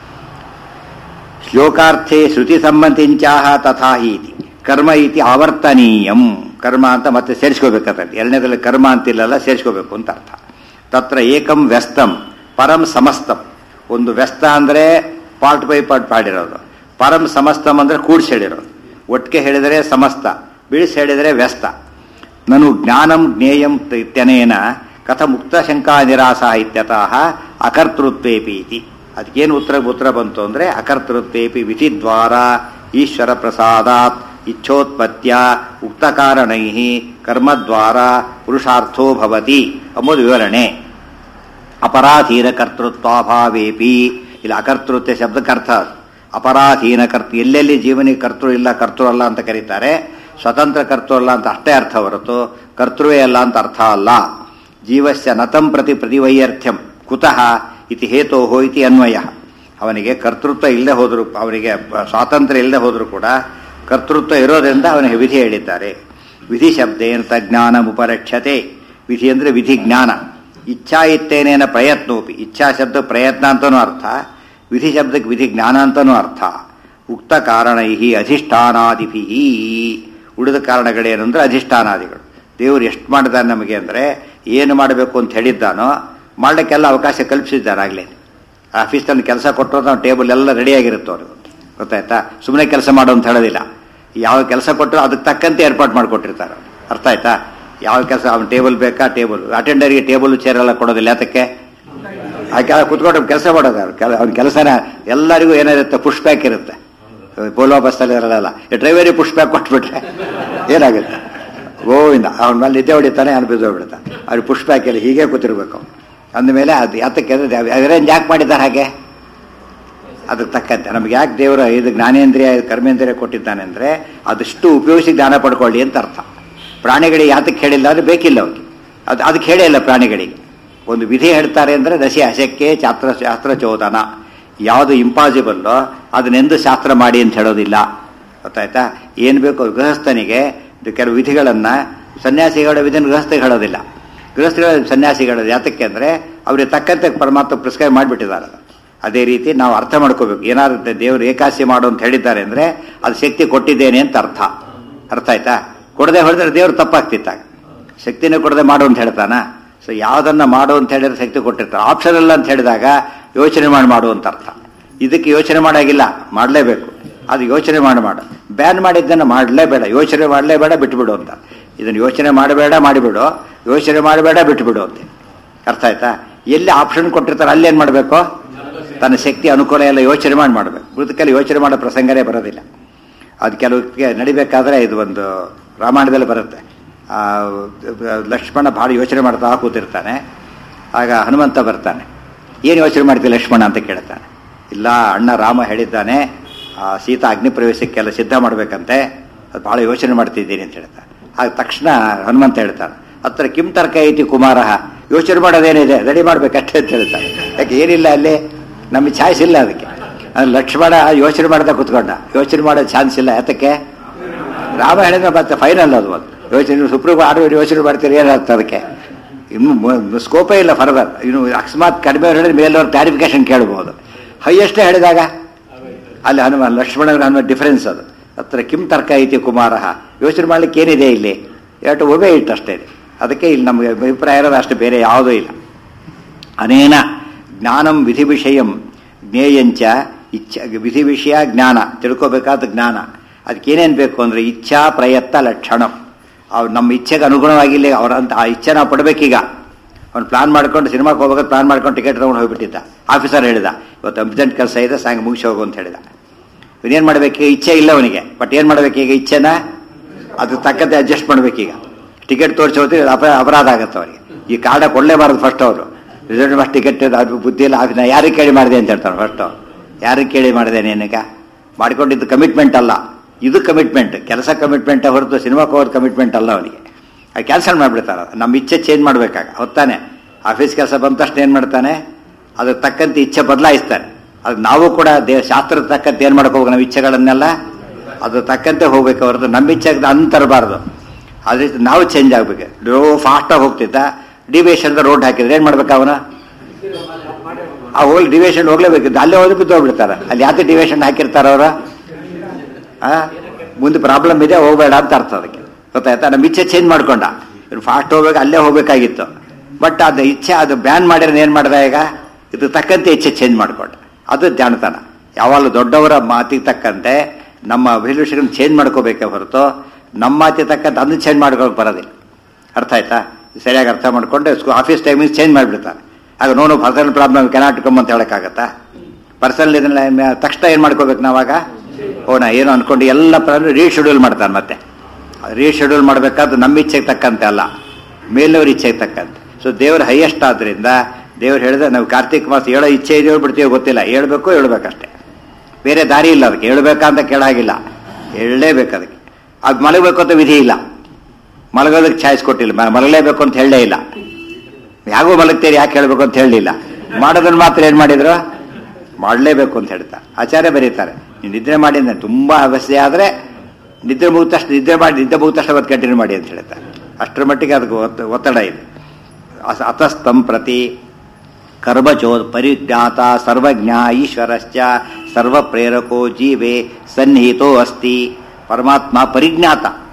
ಶ್ಲೋಕಾರ್ಥೆ ಶ್ರುತಿ ಸಂಬಂಧಿಂಚಾಹ ತಥಾ ಇತಿ ಕರ್ಮ ಇತಿ ಆವರ್ತನೀಯಂ ಕರ್ಮ ಅಂತ ಮತ್ತೆ ಸೇರಿಸ್ಕೋಬೇಕಾಗ್ತದೆ ಎರಡನೇದಲ್ಲಿ ಕರ್ಮ ಅಂತಿಲ್ಲಲ್ಲ ಸೇರಿಸ್ಕೋಬೇಕು ಅಂತ ಅರ್ಥ ತತ್ರ ಏಕಂ ವ್ಯಸ್ತಂ ಪರಂ ಸಮಸ್ತಂ ಒಂದು ವ್ಯಸ್ತ ಅಂದ್ರೆ ಪಾರ್ಟ್ ಬೈ ಪಾರ್ಟ್ ಮಾಡಿರೋದು ಪರಂ ಸಮಸ್ತಂ ಅಂದ್ರೆ ಕೂಡಿಸಿ ಹೇಳಿರೋದು ಒಟ್ಟಿಗೆ ಹೇಳಿದರೆ ಸಮಸ್ತ ಬಿಡಿಸಿ ಹೇಳಿದರೆ ವ್ಯಸ್ತ ನನು ಜ್ಞಾನಂ ಜ್ಞೇಯಂ ಇತ್ಯನೇನ ಕಥ ಮುಕ್ತ ಶಂಕಾ ನಿರಾಸ ಇತ್ಯತಃ ಅಕರ್ತೃತ್ವೇಪಿ ಇತಿ ಅದಕ್ಕೇನು ಉತ್ತರ ಉತ್ತರ ಬಂತು ಅಂದರೆ ಅಕರ್ತೃತ್ವೇಪಿ ವಿಧಿದ್ವಾರ ಈಶ್ವರ ಪ್ರಸಾದಾತ್ ಇಚ್ಛೋತ್ಪತ್ಯ ಉಕ್ತಕಾರಣೈ ಕರ್ಮದ್ವಾರ ಪುರುಷಾರ್ಥೋ ಭವತಿ ಎಂಬುದು ವಿವರಣೆ ಅಪರಾಧೀನ ಕರ್ತೃತ್ವಾಭಾವೇಪಿ ಇಲ್ಲಿ ಅಕರ್ತೃತ್ವ ಶಬ್ದಕ್ಕೆ ಅರ್ಥ ಅದು. ಅಪರಾಧೀನ ಕರ್ತೃ ಎಲ್ಲೆಲ್ಲಿ ಜೀವನಿಗೆ ಕರ್ತೃ ಇಲ್ಲ ಕರ್ತೃ ಅಲ್ಲ ಅಂತ ಕರೀತಾರೆ ಸ್ವತಂತ್ರ ಕರ್ತೃ ಅಲ್ಲ ಅಂತ ಅಷ್ಟೇ ಅರ್ಥ ಹೊರತು ಕರ್ತೃವೇ ಅಲ್ಲ ಅಂತ ಅರ್ಥ ಅಲ್ಲ ಜೀವಸ್ಯ ನತಂ ಪ್ರತಿ ಪ್ರತಿವೈಯರ್ಥ್ಯಂ ಕುತಃ ಇತಿ ಹೇತೋಹೋ ಇತಿ ಅನ್ವಯ ಅವನಿಗೆ ಕರ್ತೃತ್ವ ಇಲ್ಲದೆ ಹೋದ್ರು ಅವನಿಗೆ ಸ್ವಾತಂತ್ರ್ಯ ಇಲ್ಲದೆ ಹೋದ್ರು ಕೂಡ ಕರ್ತೃತ್ವ ಇರೋದ್ರಿಂದ ಅವನಿಗೆ ವಿಧಿ ಹೇಳಿದ್ದಾರೆ ವಿಧಿ ಶಬ್ದೇನ ಜ್ಞಾನ ಉಪರಕ್ಷತೆ ವಿಧಿ ಅಂದ್ರೆ ವಿಧಿ ಜ್ಞಾನ ಇಚ್ಛಾ ಇತ್ತೇನೇನ ಪ್ರಯತ್ನೋಪಿ ಇಚ್ಛಾ ಶಬ್ದ ಪ್ರಯತ್ನ ಅಂತನೂ ಅರ್ಥ ವಿಧಿ ಶಬ್ದಕ್ಕೆ ವಿಧಿ ಜ್ಞಾನ ಅಂತನೂ ಅರ್ಥ ಉಕ್ತ ಕಾರಣೈ ಅಧಿಷ್ಠಾನಾದಿಭಿ ಉಳಿದ ಕಾರಣಗಳೇನು ಅಂದರೆ ಅಧಿಷ್ಠಾನಾದಿಗಳು ದೇವರು ಎಷ್ಟು ಮಾಡಿದಾನೆ ನಮಗೆ ಅಂದರೆ ಏನು ಮಾಡಬೇಕು ಅಂತ ಹೇಳಿದ್ದಾನೋ ಮಾಡಲಿಕ್ಕೆಲ್ಲ ಅವಕಾಶ ಕಲ್ಪಿಸಿದ್ದಾರಾಗಲೇ ಆಫೀಸ್ನಲ್ಲಿ ಕೆಲಸ ಕೊಟ್ಟರು ನಾವು ಟೇಬಲ್ ಎಲ್ಲ ರೆಡಿಯಾಗಿರುತ್ತೆ ಅವ್ರಿಗೆ ಗೊತ್ತಾಯ್ತಾ ಸುಮ್ಮನೆ ಕೆಲಸ ಮಾಡು ಅಂತ ಹೇಳೋದಿಲ್ಲ ಯಾವ ಕೆಲಸ ಕೊಟ್ಟರು ಅದಕ್ಕೆ ತಕ್ಕಂತೆ ಏರ್ಪಾಡು ಮಾಡಿಕೊಟ್ಟಿರ್ತಾರೆ ಅರ್ಥ ಆಯ್ತಾ ಯಾವ ಕೆಲಸ ಅವ್ನ ಟೇಬಲ್ ಬೇಕಾ ಟೇಬಲ್ ಅಟೆಂಡರ್ಗೆ ಟೇಬಲ್ ಚೇರ್ ಎಲ್ಲ ಕೊಡೋದಿಲ್ಲ ಯಾತಕ್ಕೆ ಆ ಕೆಲ ಕುತ್ಕೊಂಡು ಕೆಲಸ ಮಾಡೋದು ಅವ್ರು ಕೆಲ ಅವ್ನ ಕೆಲಸನ ಎಲ್ಲರಿಗೂ ಏನಿರುತ್ತೆ ಪುಷ್ ಬ್ಯಾಕ್ ಇರುತ್ತೆ ಬೋಲೋ ಬಸ್ಸಲ್ಲಿ ಇರಲ್ಲ ಡ್ರೈವರಿಗೆ ಪುಷ್ ಬ್ಯಾಕ್ ಕೊಟ್ಬಿಟ್ರೆ ಏನಾಗುತ್ತೆ ಗೋವಿಂದ ಅವನ ಮೇಲೆ ನಿದ್ದೆ ಹೊಡಿತಾನೆ ಅವ್ನು ಬಿದ್ದೋಗ್ಬಿಡ್ತಾನೆ ಅವ್ರಿಗೆ ಪುಷ್ ಬ್ಯಾಕ್ ಇಲ್ಲ ಹೀಗೆ ಕೂತಿರ್ಬೇಕು ಅಂದಮೇಲೆ ಅದು ಯಾತಕ್ಕೆ ಅರೇಂಜ್ ಯಾಕೆ ಮಾಡಿದ್ದಾರೆ ಹಾಗೆ ಅದಕ್ಕೆ ತಕ್ಕಂತೆ ನಮ್ಗೆ ಯಾಕೆ ದೇವರ ಇದು ಜ್ಞಾನೇಂದ್ರಿಯ ಕರ್ಮೇಂದ್ರಿಯ ಕೊಟ್ಟಿದ್ದಾನೆ ಅಂದರೆ ಅದಷ್ಟು ಉಪಯೋಗಿಸಿ ಜ್ಞಾನ ಪಡ್ಕೊಳ್ಳಿ ಅಂತ ಅರ್ಥ ಪ್ರಾಣಿಗಳಿಗೆ ಯಾತಕ್ಕೆ ಹೇಳಿಲ್ಲ ಅಂದರೆ ಬೇಕಿಲ್ಲ ಅವ್ರಿಗೆ ಅದು ಅದಕ್ಕೆ ಹೇಳೇ ಇಲ್ಲ ಪ್ರಾಣಿಗಳಿಗೆ ಒಂದು ವಿಧಿ ಹೇಳ್ತಾರೆ ಅಂದರೆ ದಶಿ ಅಶಕ್ಕೆ ಚಾತ್ರ ಶಾಸ್ತ್ರ ಚೋದನ ಯಾವುದು ಇಂಪಾಸಿಬಲ್ಲೋ ಅದನ್ನೆಂದು ಶಾಸ್ತ್ರ ಮಾಡಿ ಅಂತ ಹೇಳೋದಿಲ್ಲ ಗೊತ್ತಾಯ್ತಾ ಏನು ಬೇಕು ಗೃಹಸ್ಥನಿಗೆ ಇದು ಕೆಲವು ವಿಧಿಗಳನ್ನು ಸನ್ಯಾಸಿಗಳ ವಿಧಿನ ಗೃಹಸ್ಥಿಗೆ ಹೇಳೋದಿಲ್ಲ ಗೃಹಸ್ಥಿಗಳ ಸನ್ಯಾಸಿಗಳ ಯಾತಕ್ಕೆ ಅಂದರೆ ಅವ್ರಿಗೆ ತಕ್ಕಂತೆ ಪರಮಾತ್ಮ ಪ್ರಿಸ್ಕ್ರೈಬ್ ಮಾಡಿಬಿಟ್ಟಿದ್ದಾರೆ ಅದೇ ರೀತಿ ನಾವು ಅರ್ಥ ಮಾಡ್ಕೋಬೇಕು ಏನಾದ್ರು ದೇವರು ಏಕಾಸಿ ಮಾಡು ಅಂತ ಹೇಳಿದ್ದಾರೆ ಅಂದರೆ ಅದು ಶಕ್ತಿ ಕೊಟ್ಟಿದ್ದೇನೆ ಅಂತ ಅರ್ಥ ಅರ್ಥ ಆಯ್ತಾ ಕೊಡದೆ ಹೊಡೆದ್ರೆ ದೇವರು ತಪ್ಪಾಗ್ತಿತ್ತಾಗ ಶಕ್ತಿನೇ ಕೊಡದೆ ಮಾಡು ಅಂತ ಹೇಳ್ತಾನ ಸೊ ಯಾವುದನ್ನ ಮಾಡು ಅಂತ ಹೇಳಿದ್ರೆ ಶಕ್ತಿ ಕೊಟ್ಟಿರ್ತಾರೆ ಆಪ್ಷನ್ ಇಲ್ಲ ಅಂತ ಹೇಳಿದಾಗ ಯೋಚನೆ ಮಾಡಿ ಮಾಡು ಅಂತ ಅರ್ಥ ಇದಕ್ಕೆ ಯೋಚನೆ ಮಾಡಾಗಿಲ್ಲ ಮಾಡಲೇಬೇಕು ಅದು ಯೋಚನೆ ಮಾಡಿ ಮಾಡು ಬ್ಯಾನ್ ಮಾಡಿದ್ದನ್ನು ಮಾಡಲೇಬೇಡ ಯೋಚನೆ ಮಾಡಲೇಬೇಡ ಬಿಟ್ಬಿಡು ಅಂತ ಇದನ್ನು ಯೋಚನೆ ಮಾಡಬೇಡ ಮಾಡಿಬಿಡು ಯೋಚನೆ ಮಾಡಬೇಡ ಬಿಟ್ಬಿಡು ಅಂತ ಅರ್ಥ ಆಯ್ತಾ ಎಲ್ಲಿ ಆಪ್ಷನ್ ಕೊಟ್ಟಿರ್ತಾರೆ ಅಲ್ಲೇನು ಮಾಡಬೇಕು ತನ್ನ ಶಕ್ತಿ ಅನುಕೂಲ ಎಲ್ಲ ಯೋಚನೆ ಮಾಡಿ ಮಾಡಬೇಕು ಮೃತಕಲ್ಲಿ ಯೋಚನೆ ಮಾಡೋ ಪ್ರಸಂಗನೇ ಬರೋದಿಲ್ಲ ಅದು ಕೆಲವಕ್ಕೆ ನಡಿಬೇಕಾದ್ರೆ ಇದು ಒಂದು ರಾಮಾಯಣದಲ್ಲಿ ಬರುತ್ತೆ ಆ, ಲಕ್ಷ್ಮಣ ಭಾಳ ಯೋಚನೆ ಮಾಡ್ತಾ ಕೂತಿರ್ತಾನೆ ಆಗ ಹನುಮಂತ ಬರ್ತಾನೆ ಏನು ಯೋಚನೆ ಮಾಡ್ತೀವಿ ಲಕ್ಷ್ಮಣ ಅಂತ ಕೇಳ್ತಾನೆ ಇಲ್ಲ ಅಣ್ಣ ರಾಮ ಹೇಳಿದ್ದಾನೆ ಆ, ಸೀತಾ ಅಗ್ನಿ ಪ್ರವೇಶಕ್ಕೆಲ್ಲ ಸಿದ್ಧ ಮಾಡಬೇಕಂತೆ ಅದು ಭಾಳ ಯೋಚನೆ ಮಾಡ್ತಿದ್ದೀನಿ ಅಂತ ಹೇಳ್ತಾನೆ ಆಗ ತಕ್ಷಣ ಹನುಮಂತ ಹೇಳ್ತಾನೆ ಹತ್ರ ಕಿಂ ತರ್ಕ ಐತಿ ಕುಮಾರ ಯೋಚನೆ ಮಾಡೋದೇನಿದೆ ರೆಡಿ ಮಾಡ್ಬೇಕಷ್ಟೇ ಅಂತ ಹೇಳ್ತಾನೆ ಯಾಕೆ ಏನಿಲ್ಲ ಅಲ್ಲಿ ನಮಗೆ ಚಾಯ್ಸ್ ಇಲ್ಲ ಅದಕ್ಕೆ ಅದು ಲಕ್ಷ್ಮಣ ಯೋಚನೆ ಮಾಡ್ತಾ ಕೂತ್ಕೊಂಡ ಯೋಚನೆ ಮಾಡೋ ಚಾನ್ಸ್ ಇಲ್ಲ ಯಾತಕ್ಕೆ ರಾಮ ಹೇಳಿದ್ರೆ ಮತ್ತೆ ಫೈನಲ್ ಅದು ಒಂದು ಯೋಚನೆ ಸುಪ್ರೀಂ ಆರ್ಡರ್ ಯೋಚನೆ ಮಾಡ್ತೀರಿ ಏನಾಗ್ತದೆ ಅದಕ್ಕೆ ಇನ್ನು ಸ್ಕೋಪೇ ಇಲ್ಲ ಫರ್ದರ್ ಇನ್ನು ಅಕಸ್ಮಾತ್ ಕಡಿಮೆ ಹೇಳಿದ್ರೆ ಮೇಲವ್ರು ಕ್ಲಾರಿಫಿಕೇಶನ್ ಕೇಳ್ಬೋದು ಹೈಯೆಸ್ಟ್ ಹೇಳಿದಾಗ ಅಲ್ಲಿ ಹನುಮ ಲಕ್ಷ್ಮಣನ ಹನುಮ ಡಿಫರೆನ್ಸ್ ಅದು ಹತ್ರ ಕಿಂ ತರ್ಕ ಐತಿ ಕುಮಾರ ಯೋಚನೆ ಮಾಡ್ಲಿಕ್ಕೆ ಏನಿದೆ ಇಲ್ಲಿ ಎರಡು ಒಬೇ ಇಟ್ಟು ಅಷ್ಟೇ ಇದೆ ಅದಕ್ಕೆ ಇಲ್ಲಿ ನಮಗೆ ಅಭಿಪ್ರಾಯ ಇರೋದು ಅಷ್ಟು ಬೇರೆ ಯಾವುದೂ ಇಲ್ಲ ಅನೇನ ಜ್ಞಾನಂ ವಿಧಿ ವಿಷಯಂ ಜ್ಞೇಯಂಚ ಇಚ್ಛಾ ವಿಧಿ ವಿಷಯ ಜ್ಞಾನ ತಿಳ್ಕೋಬೇಕಾದ ಜ್ಞಾನ ಅದಕ್ಕೇನೇನು ಬೇಕು ಅಂದರೆ ಇಚ್ಛಾ ಪ್ರಯತ್ನ ಲಕ್ಷಣಂ ಅವ್ರು ನಮ್ಮ ಇಚ್ಛೆಗೆ ಅನುಗುಣವಾಗಿಲ್ಲ ಅವ್ರ ಅಂತ ಆ ಇಚ್ಛೆ ನಾವು ಪಡಬೇಕೀಗ ಅವ್ನು ಪ್ಲಾನ್ ಮಾಡ್ಕೊಂಡು ಸಿನಿಮಾಗೆ ಹೋಗ್ಬೇಕು ಪ್ಲಾನ್ ಮಾಡ್ಕೊಂಡು ಟಿಕೆಟ್ ತೊಗೊಂಡು ಹೋಗ್ಬಿಟ್ಟಿದ್ದ ಆಫೀಸರ್ ಹೇಳಿದ ಇವತ್ತು ಅರ್ಜೆಂಟ್ ಕೆಲಸ ಇದೆ ಸಾಯಂಕ ಮುಗಿಸಿ ಹೋಗು ಅಂತ ಹೇಳಿದ ಇವನೇನು ಮಾಡಬೇಕು ಇಚ್ಛೆ ಇಲ್ಲ ಅವನಿಗೆ ಬಟ್ ಏನು ಮಾಡಬೇಕು ಈಗ ಇಚ್ಛೆನ ಅದು ತಕ್ಕಂತೆ ಅಡ್ಜಸ್ಟ್ ಮಾಡಬೇಕೀಗ ಟಿಕೆಟ್ ತೋರಿಸಿ ಹೋದ್ರೆ ಅಪ ಅಪರಾಧ ಆಗುತ್ತೆ ಅವರಿಗೆ ಈ ಕಾರ್ಡ ಕೊಡಲೇಬಾರದು ಫಸ್ಟ್ ಅವರು ರಿಸಲ್ಟ್ ಬಸ್ ಟಿಕೆಟ್ ಅದು ಬುದ್ಧಿ ಇಲ್ಲ ಆಫೀಸ್ ಯಾರಿಗೆ ಕೇಳಿ ಮಾಡಿದೆ ಅಂತ ಹೇಳ್ತಾರೆ ಫಸ್ಟ್ ಯಾರಿಗೆ ಕೇಳಿ ಮಾಡಿದೆ ನೀನೀಗ ಮಾಡಿಕೊಂಡಿದ್ದು ಕಮಿಟ್ಮೆಂಟ್ ಅಲ್ಲ ಇದು ಕಮಿಟ್ಮೆಂಟ್ ಕೆಲಸ ಕಮಿಟ್ಮೆಂಟ್ ಹೊರತು ಸಿನಿಮಾಕ್ಕೆ ಹೋಗೋದು ಕಮಿಟ್ಮೆಂಟ್ ಅಲ್ಲ ಅವನಿಗೆ ಅದು ಕ್ಯಾನ್ಸಲ್ ಮಾಡಿಬಿಡ್ತಾರೆ ನಮ್ಮ ಇಚ್ಛೆ ಚೇಂಜ್ ಮಾಡಬೇಕಾಗ ಹೊತ್ತಾನೆ ಆಫೀಸ್ ಕೆಲಸ ಬಂದ ತಕ್ಷಣ ಏನು ಮಾಡ್ತಾನೆ ಅದಕ್ಕೆ ತಕ್ಕಂತೆ ಇಚ್ಛೆ ಬದಲಾಯಿಸ್ತಾನೆ ಅದು ನಾವು ಕೂಡ ದೇ ಶಾಸ್ತ್ರದ ತಕ್ಕಂತೆ ಏನು ಮಾಡ್ಕೋಬೇಕು ನಾವು ಇಚ್ಛೆಗಳನ್ನೆಲ್ಲ ಅದು ತಕ್ಕಂತೆ ಹೋಗ್ಬೇಕು ಹೊರತು ನಮ್ಮ ಇಚ್ಛೆಗೆ ಅನ್ ತರಬಾರ್ದು ಅದೇ ರೀತಿ ನಾವು ಚೇಂಜ್ ಆಗ್ಬೇಕು ಲೋ ಫಾಸ್ಟಾಗಿ ಹೋಗ್ತಿದ್ದ ಡಿವಿಯೇಷನ್ ರೋಡ್ ಹಾಕಿದ್ರೆ ಏನು ಮಾಡ್ಬೇಕು ಅವನು ಆ ಹೋಗಿ ಡಿವಿಯೇಷನ್ ಹೋಗ್ಲೇಬೇಕಿದ್ದು ಅಲ್ಲೇ ಹೋಗಿ ಬಿದ್ದೋಗ್ಬಿಡ್ತಾರೆ ಅಲ್ಲಿ ಯಾಕೆ ಡಿವಿಯೇಷನ್ ಹಾಕಿರ್ತಾರ ಅವರು ಆ ಮುಂದೆ ಪ್ರಾಬ್ಲಮ್ ಇದೆ ಹೋಗಬೇಡ ಅಂತ ಅರ್ಥ ಅದಕ್ಕೆ ಗೊತ್ತಾಯ್ತಾ ನಮ್ಮ ಇಚ್ಛೆ ಚೇಂಜ್ ಮಾಡ್ಕೊಂಡ ಫಾಸ್ಟ್ ಹೋಗ್ಬೇಕು ಅಲ್ಲೇ ಹೋಗ್ಬೇಕಾಗಿತ್ತು ಬಟ್ ಅದು ಇಚ್ಛೆ ಅದು ಬ್ಯಾನ್ ಮಾಡಿದ್ರೆ ಏನು ಮಾಡ್ದ ಈಗ ಇದು ತಕ್ಕಂತೆ ಇಚ್ಛೆ ಚೇಂಜ್ ಮಾಡ್ಕೊಂಡ ಅದು ಜಾಣತನ ಯಾವಾಗಲೂ ದೊಡ್ಡವರ ಮಾತಿಗೆ ತಕ್ಕಂತೆ ನಮ್ಮ ಅಭಿರುಚಿಗಳನ್ನ ಚೇಂಜ್ ಮಾಡ್ಕೋಬೇಕೇ ಹೊರತು ನಮ್ಮ ಮಾತಿಗೆ ತಕ್ಕಂತೆ ಅದನ್ನು ಚೇಂಜ್ ಮಾಡ್ಕೊಳಕ್ ಬರೋದಿಲ್ಲ ಅರ್ಥ ಆಯ್ತಾ ಸರಿಯಾಗಿ ಅರ್ಥ ಮಾಡ್ಕೊಂಡು ಸ್ಕೂ ಆಫೀಸ್ ಟೈಮಿಂಗ್ ಚೇಂಜ್ ಮಾಡಿಬಿಡ್ತಾರೆ ಆಗ ನೋನು ಪರ್ಸನಲ್ ಪ್ರಾಬ್ಲಮ್ ಕೆನಾಟ್ ಕಮ್ ಅಂತ ಹೇಳೋಕ್ಕಾಗತ್ತಾ ಪರ್ಸನಲ್ ಇದನ್ನ ತಕ್ಷಣ ಏನು ಮಾಡ್ಕೋಬೇಕು ನಾವಾಗ ಓ ನಾ ಏನು ಅನ್ಕೊಂಡು ಎಲ್ಲ ಪ್ರಾಬ್ಲಮ್ ರೀಶೆಡ್ಯೂಲ್ ಮಾಡ್ತಾನೆ ಮತ್ತೆ ರೀಶೆಡ್ಯೂಲ್ ಮಾಡಬೇಕಾದ್ರೆ ನಮ್ಮ ಇಚ್ಛೆಗೆ ತಕ್ಕಂತೆ ಅಲ್ಲ ಮೇಲವ್ರ ಇಚ್ಛೆಗೆ ತಕ್ಕಂತೆ ಸೊ ದೇವ್ರ ಹೈಯೆಸ್ಟ್ ಆದ್ರಿಂದ ದೇವ್ರು ಹೇಳಿದ್ರೆ ನಾವು ಕಾರ್ತಿಕ್ ಮಾಸ ಹೇಳೋ ಇಚ್ಛೆ ಇದೆಯೋ ಬಿಡ್ತೀವೋ ಗೊತ್ತಿಲ್ಲ ಹೇಳ್ಬೇಕು ಹೇಳ್ಬೇಕಷ್ಟೇ ಬೇರೆ ದಾರಿ ಇಲ್ಲ ಅದಕ್ಕೆ ಹೇಳ್ಬೇಕಂತ ಕೇಳಾಗಿಲ್ಲ ಹೇಳಲೇಬೇಕು ಅದಕ್ಕೆ ಅದು ಮಲಗಬೇಕು ಅಂತ ವಿಧಿ ಇಲ್ಲ ಮಲಗೋದಕ್ಕೆ ಚಾಯ್ಸ್ ಕೊಟ್ಟಿಲ್ಲ ಮ- ಮಲಗಲೇಬೇಕು ಅಂತ ಹೇಳಲೇ ಇಲ್ಲ ಯಾಗೂ ಮಲಗ್ತೀರಿ ಯಾಕೆ ಹೇಳಬೇಕು ಅಂತ ಹೇಳಲಿಲ್ಲ ಮಾಡೋದನ್ನ ಮಾತ್ರ ಏನು ಮಾಡಿದ್ರು ಮಾಡಲೇಬೇಕು ಅಂತ ಹೇಳ್ತಾರೆ ಆಚಾರ್ಯ ಬರೀತಾರೆ ನೀವು ನಿದ್ರೆ ಮಾಡಿ ಅಂದ್ರೆ ತುಂಬಾ ಅವಶ್ಯ ಆದರೆ ನಿದ್ರೆ ಮುಗಿದ ತಕ್ಷಣ ನಿದ್ರೆ ಮಾಡಿ ನಿದ್ದೆ ಮುಗಿದ ತಕ್ಷಣ ಅವತ್ತು ಕಂಟಿನ್ಯೂ ಮಾಡಿ ಅಂತ ಹೇಳ್ತಾರೆ ಅಷ್ಟರ ಮಟ್ಟಿಗೆ ಅದಕ್ಕೆ ಒತ್ತ- ಒತ್ತಡ ಇದೆ ಅಸ- ಅತಸ್ತಂ ಪ್ರತಿ ಕರ್ಮಚೋ ಪರಿಜ್ಞಾತ ಸರ್ವಜ್ಞ ಈಶ್ವರಶ್ಚ ಸರ್ವ ಪ್ರೇರಕೋ ಜೀವೆ ಸನ್ನಿಹಿತೋ ಅಸ್ತಿ ಪರಮಾತ್ಮ ಪರಿಜ್ಞಾತ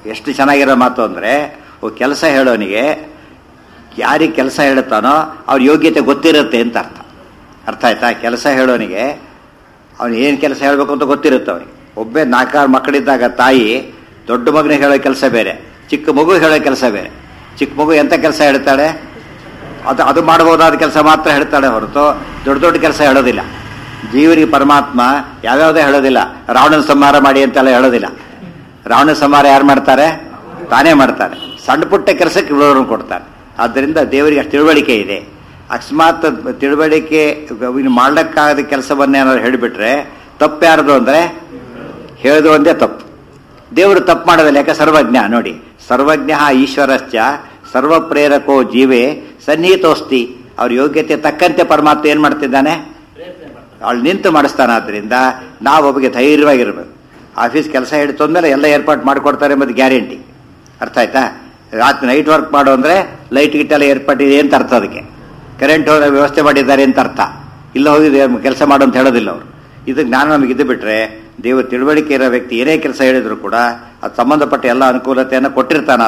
ಎಷ್ಟು ಚೆನ್ನಾಗಿರೋ ಮಾತು ಅಂದರೆ ಕೆಲಸ ಹೇಳೋನಿಗೆ ಯಾರಿಗೆ ಕೆಲಸ ಹೇಳುತ್ತಾನೋ ಅವ್ರ ಯೋಗ್ಯತೆ ಗೊತ್ತಿರುತ್ತೆ ಅಂತ ಅರ್ಥ ಅರ್ಥ ಆಯ್ತಾ ಕೆಲಸ ಹೇಳೋನಿಗೆ ಅವನು ಏನು ಕೆಲಸ ಹೇಳಬೇಕು ಅಂತ ಗೊತ್ತಿರುತ್ತೆ ಅವನಿಗೆ ಒಬ್ಬೇ ನಾಲ್ಕಾರು ಮಕ್ಕಳಿದ್ದಾಗ ತಾಯಿ ದೊಡ್ಡ ಮಗನಿಗೆ ಹೇಳೋ ಕೆಲಸ ಬೇರೆ ಚಿಕ್ಕ ಮಗು ಹೇಳೋ ಕೆಲಸ ಬೇರೆ ಚಿಕ್ಕ ಮಗು ಎಂಥ ಕೆಲಸ ಹೇಳ್ತಾಳೆ ಅದು ಅದು ಮಾಡಬಹುದಾದ ಕೆಲಸ ಮಾತ್ರ ಹೇಳ್ತಾಳೆ ಹೊರತು ದೊಡ್ಡ ದೊಡ್ಡ ಕೆಲಸ ಹೇಳೋದಿಲ್ಲ ಜೀವನಿಗೆ ಪರಮಾತ್ಮ ಯಾವ್ಯಾವುದೇ ಹೇಳೋದಿಲ್ಲ ರಾವಣನ ಸಂಹಾರ ಮಾಡಿ ಅಂತೆಲ್ಲ ಹೇಳೋದಿಲ್ಲ ರಾವಣ ಸಂಹಾರ ಯಾರು ಮಾಡ್ತಾರೆ ತಾನೇ ಮಾಡ್ತಾರೆ ಸಣ್ಣ ಪುಟ್ಟ ಕೆಲಸಕ್ಕೆ ಇಳುವರನ್ನು ಕೊಡ್ತಾರೆ ಆದ್ದರಿಂದ ದೇವರಿಗೆ ಅಷ್ಟು ತಿಳುವಳಿಕೆ ಇದೆ ಅಕಸ್ಮಾತ್ ತಿಳುವಳಿಕೆ ಇನ್ನು ಮಾಡ್ಲಿಕ್ಕಾಗದ ಕೆಲಸವನ್ನೇನಾದ್ರು ಹೇಳಿಬಿಟ್ರೆ ತಪ್ಪು ಯಾರ್ದು ಅಂದರೆ ಹೇಳೋದು ಒಂದೇ ತಪ್ಪು ದೇವರು ತಪ್ಪು ಮಾಡೋದಿಲ್ಲ ಯಾಕೆ ಸರ್ವಜ್ಞ ನೋಡಿ ಸರ್ವಜ್ಞ ಈಶ್ವರಶ್ಚ ಸರ್ವ ಪ್ರೇರಕೋ ಜೀವೇ ಸನ್ನಿಹಿತೋಸ್ತಿ ಅವ್ರ ಯೋಗ್ಯತೆ ತಕ್ಕಂತೆ ಪರಮಾತ್ಮ ಏನು ಮಾಡ್ತಿದ್ದಾನೆ ಅವಳು ನಿಂತು ಮಾಡಿಸ್ತಾನಾದ್ರಿಂದ ನಾವು ಒಬ್ಬಗೆ ಧೈರ್ಯವಾಗಿರ್ಬೇಕು ಆಫೀಸ್ ಕೆಲಸ ಹಿಡಿತಂದ್ಮೇಲೆ ಎಲ್ಲ ಏರ್ಪಾಟ್ ಮಾಡಿಕೊಡ್ತಾರೆ ಎಂಬುದು ಗ್ಯಾರಂಟಿ ಅರ್ಥ ಆಯ್ತಾ ರಾತ್ರಿ ನೈಟ್ ವರ್ಕ್ ಮಾಡು ಅಂದರೆ ಲೈಟ್ ಗಿಟ್ಟೆಲ್ಲ ಏರ್ಪಾಟಿದೆ ಅಂತ ಅರ್ಥ ಅದಕ್ಕೆ ಕರೆಂಟ್ ಹೋದ ವ್ಯವಸ್ಥೆ ಮಾಡಿದ್ದಾರೆ ಅಂತ ಅರ್ಥ ಇಲ್ಲ ಹೋಗಿ ಕೆಲಸ ಮಾಡು ಅಂತ ಹೇಳೋದಿಲ್ಲ ಅವರು ಇದು ಜ್ಞಾನ ನಮಗೆ ಇದು ಬಿಟ್ರೆ ದೇವರು ತಿಳುವಳಿಕೆ ಇರೋ ವ್ಯಕ್ತಿ ಏನೇ ಕೆಲಸ ಹೇಳಿದ್ರು ಕೂಡ ಅದು ಸಂಬಂಧಪಟ್ಟ ಎಲ್ಲ ಅನುಕೂಲತೆಯನ್ನು ಕೊಟ್ಟಿರ್ತಾನೆ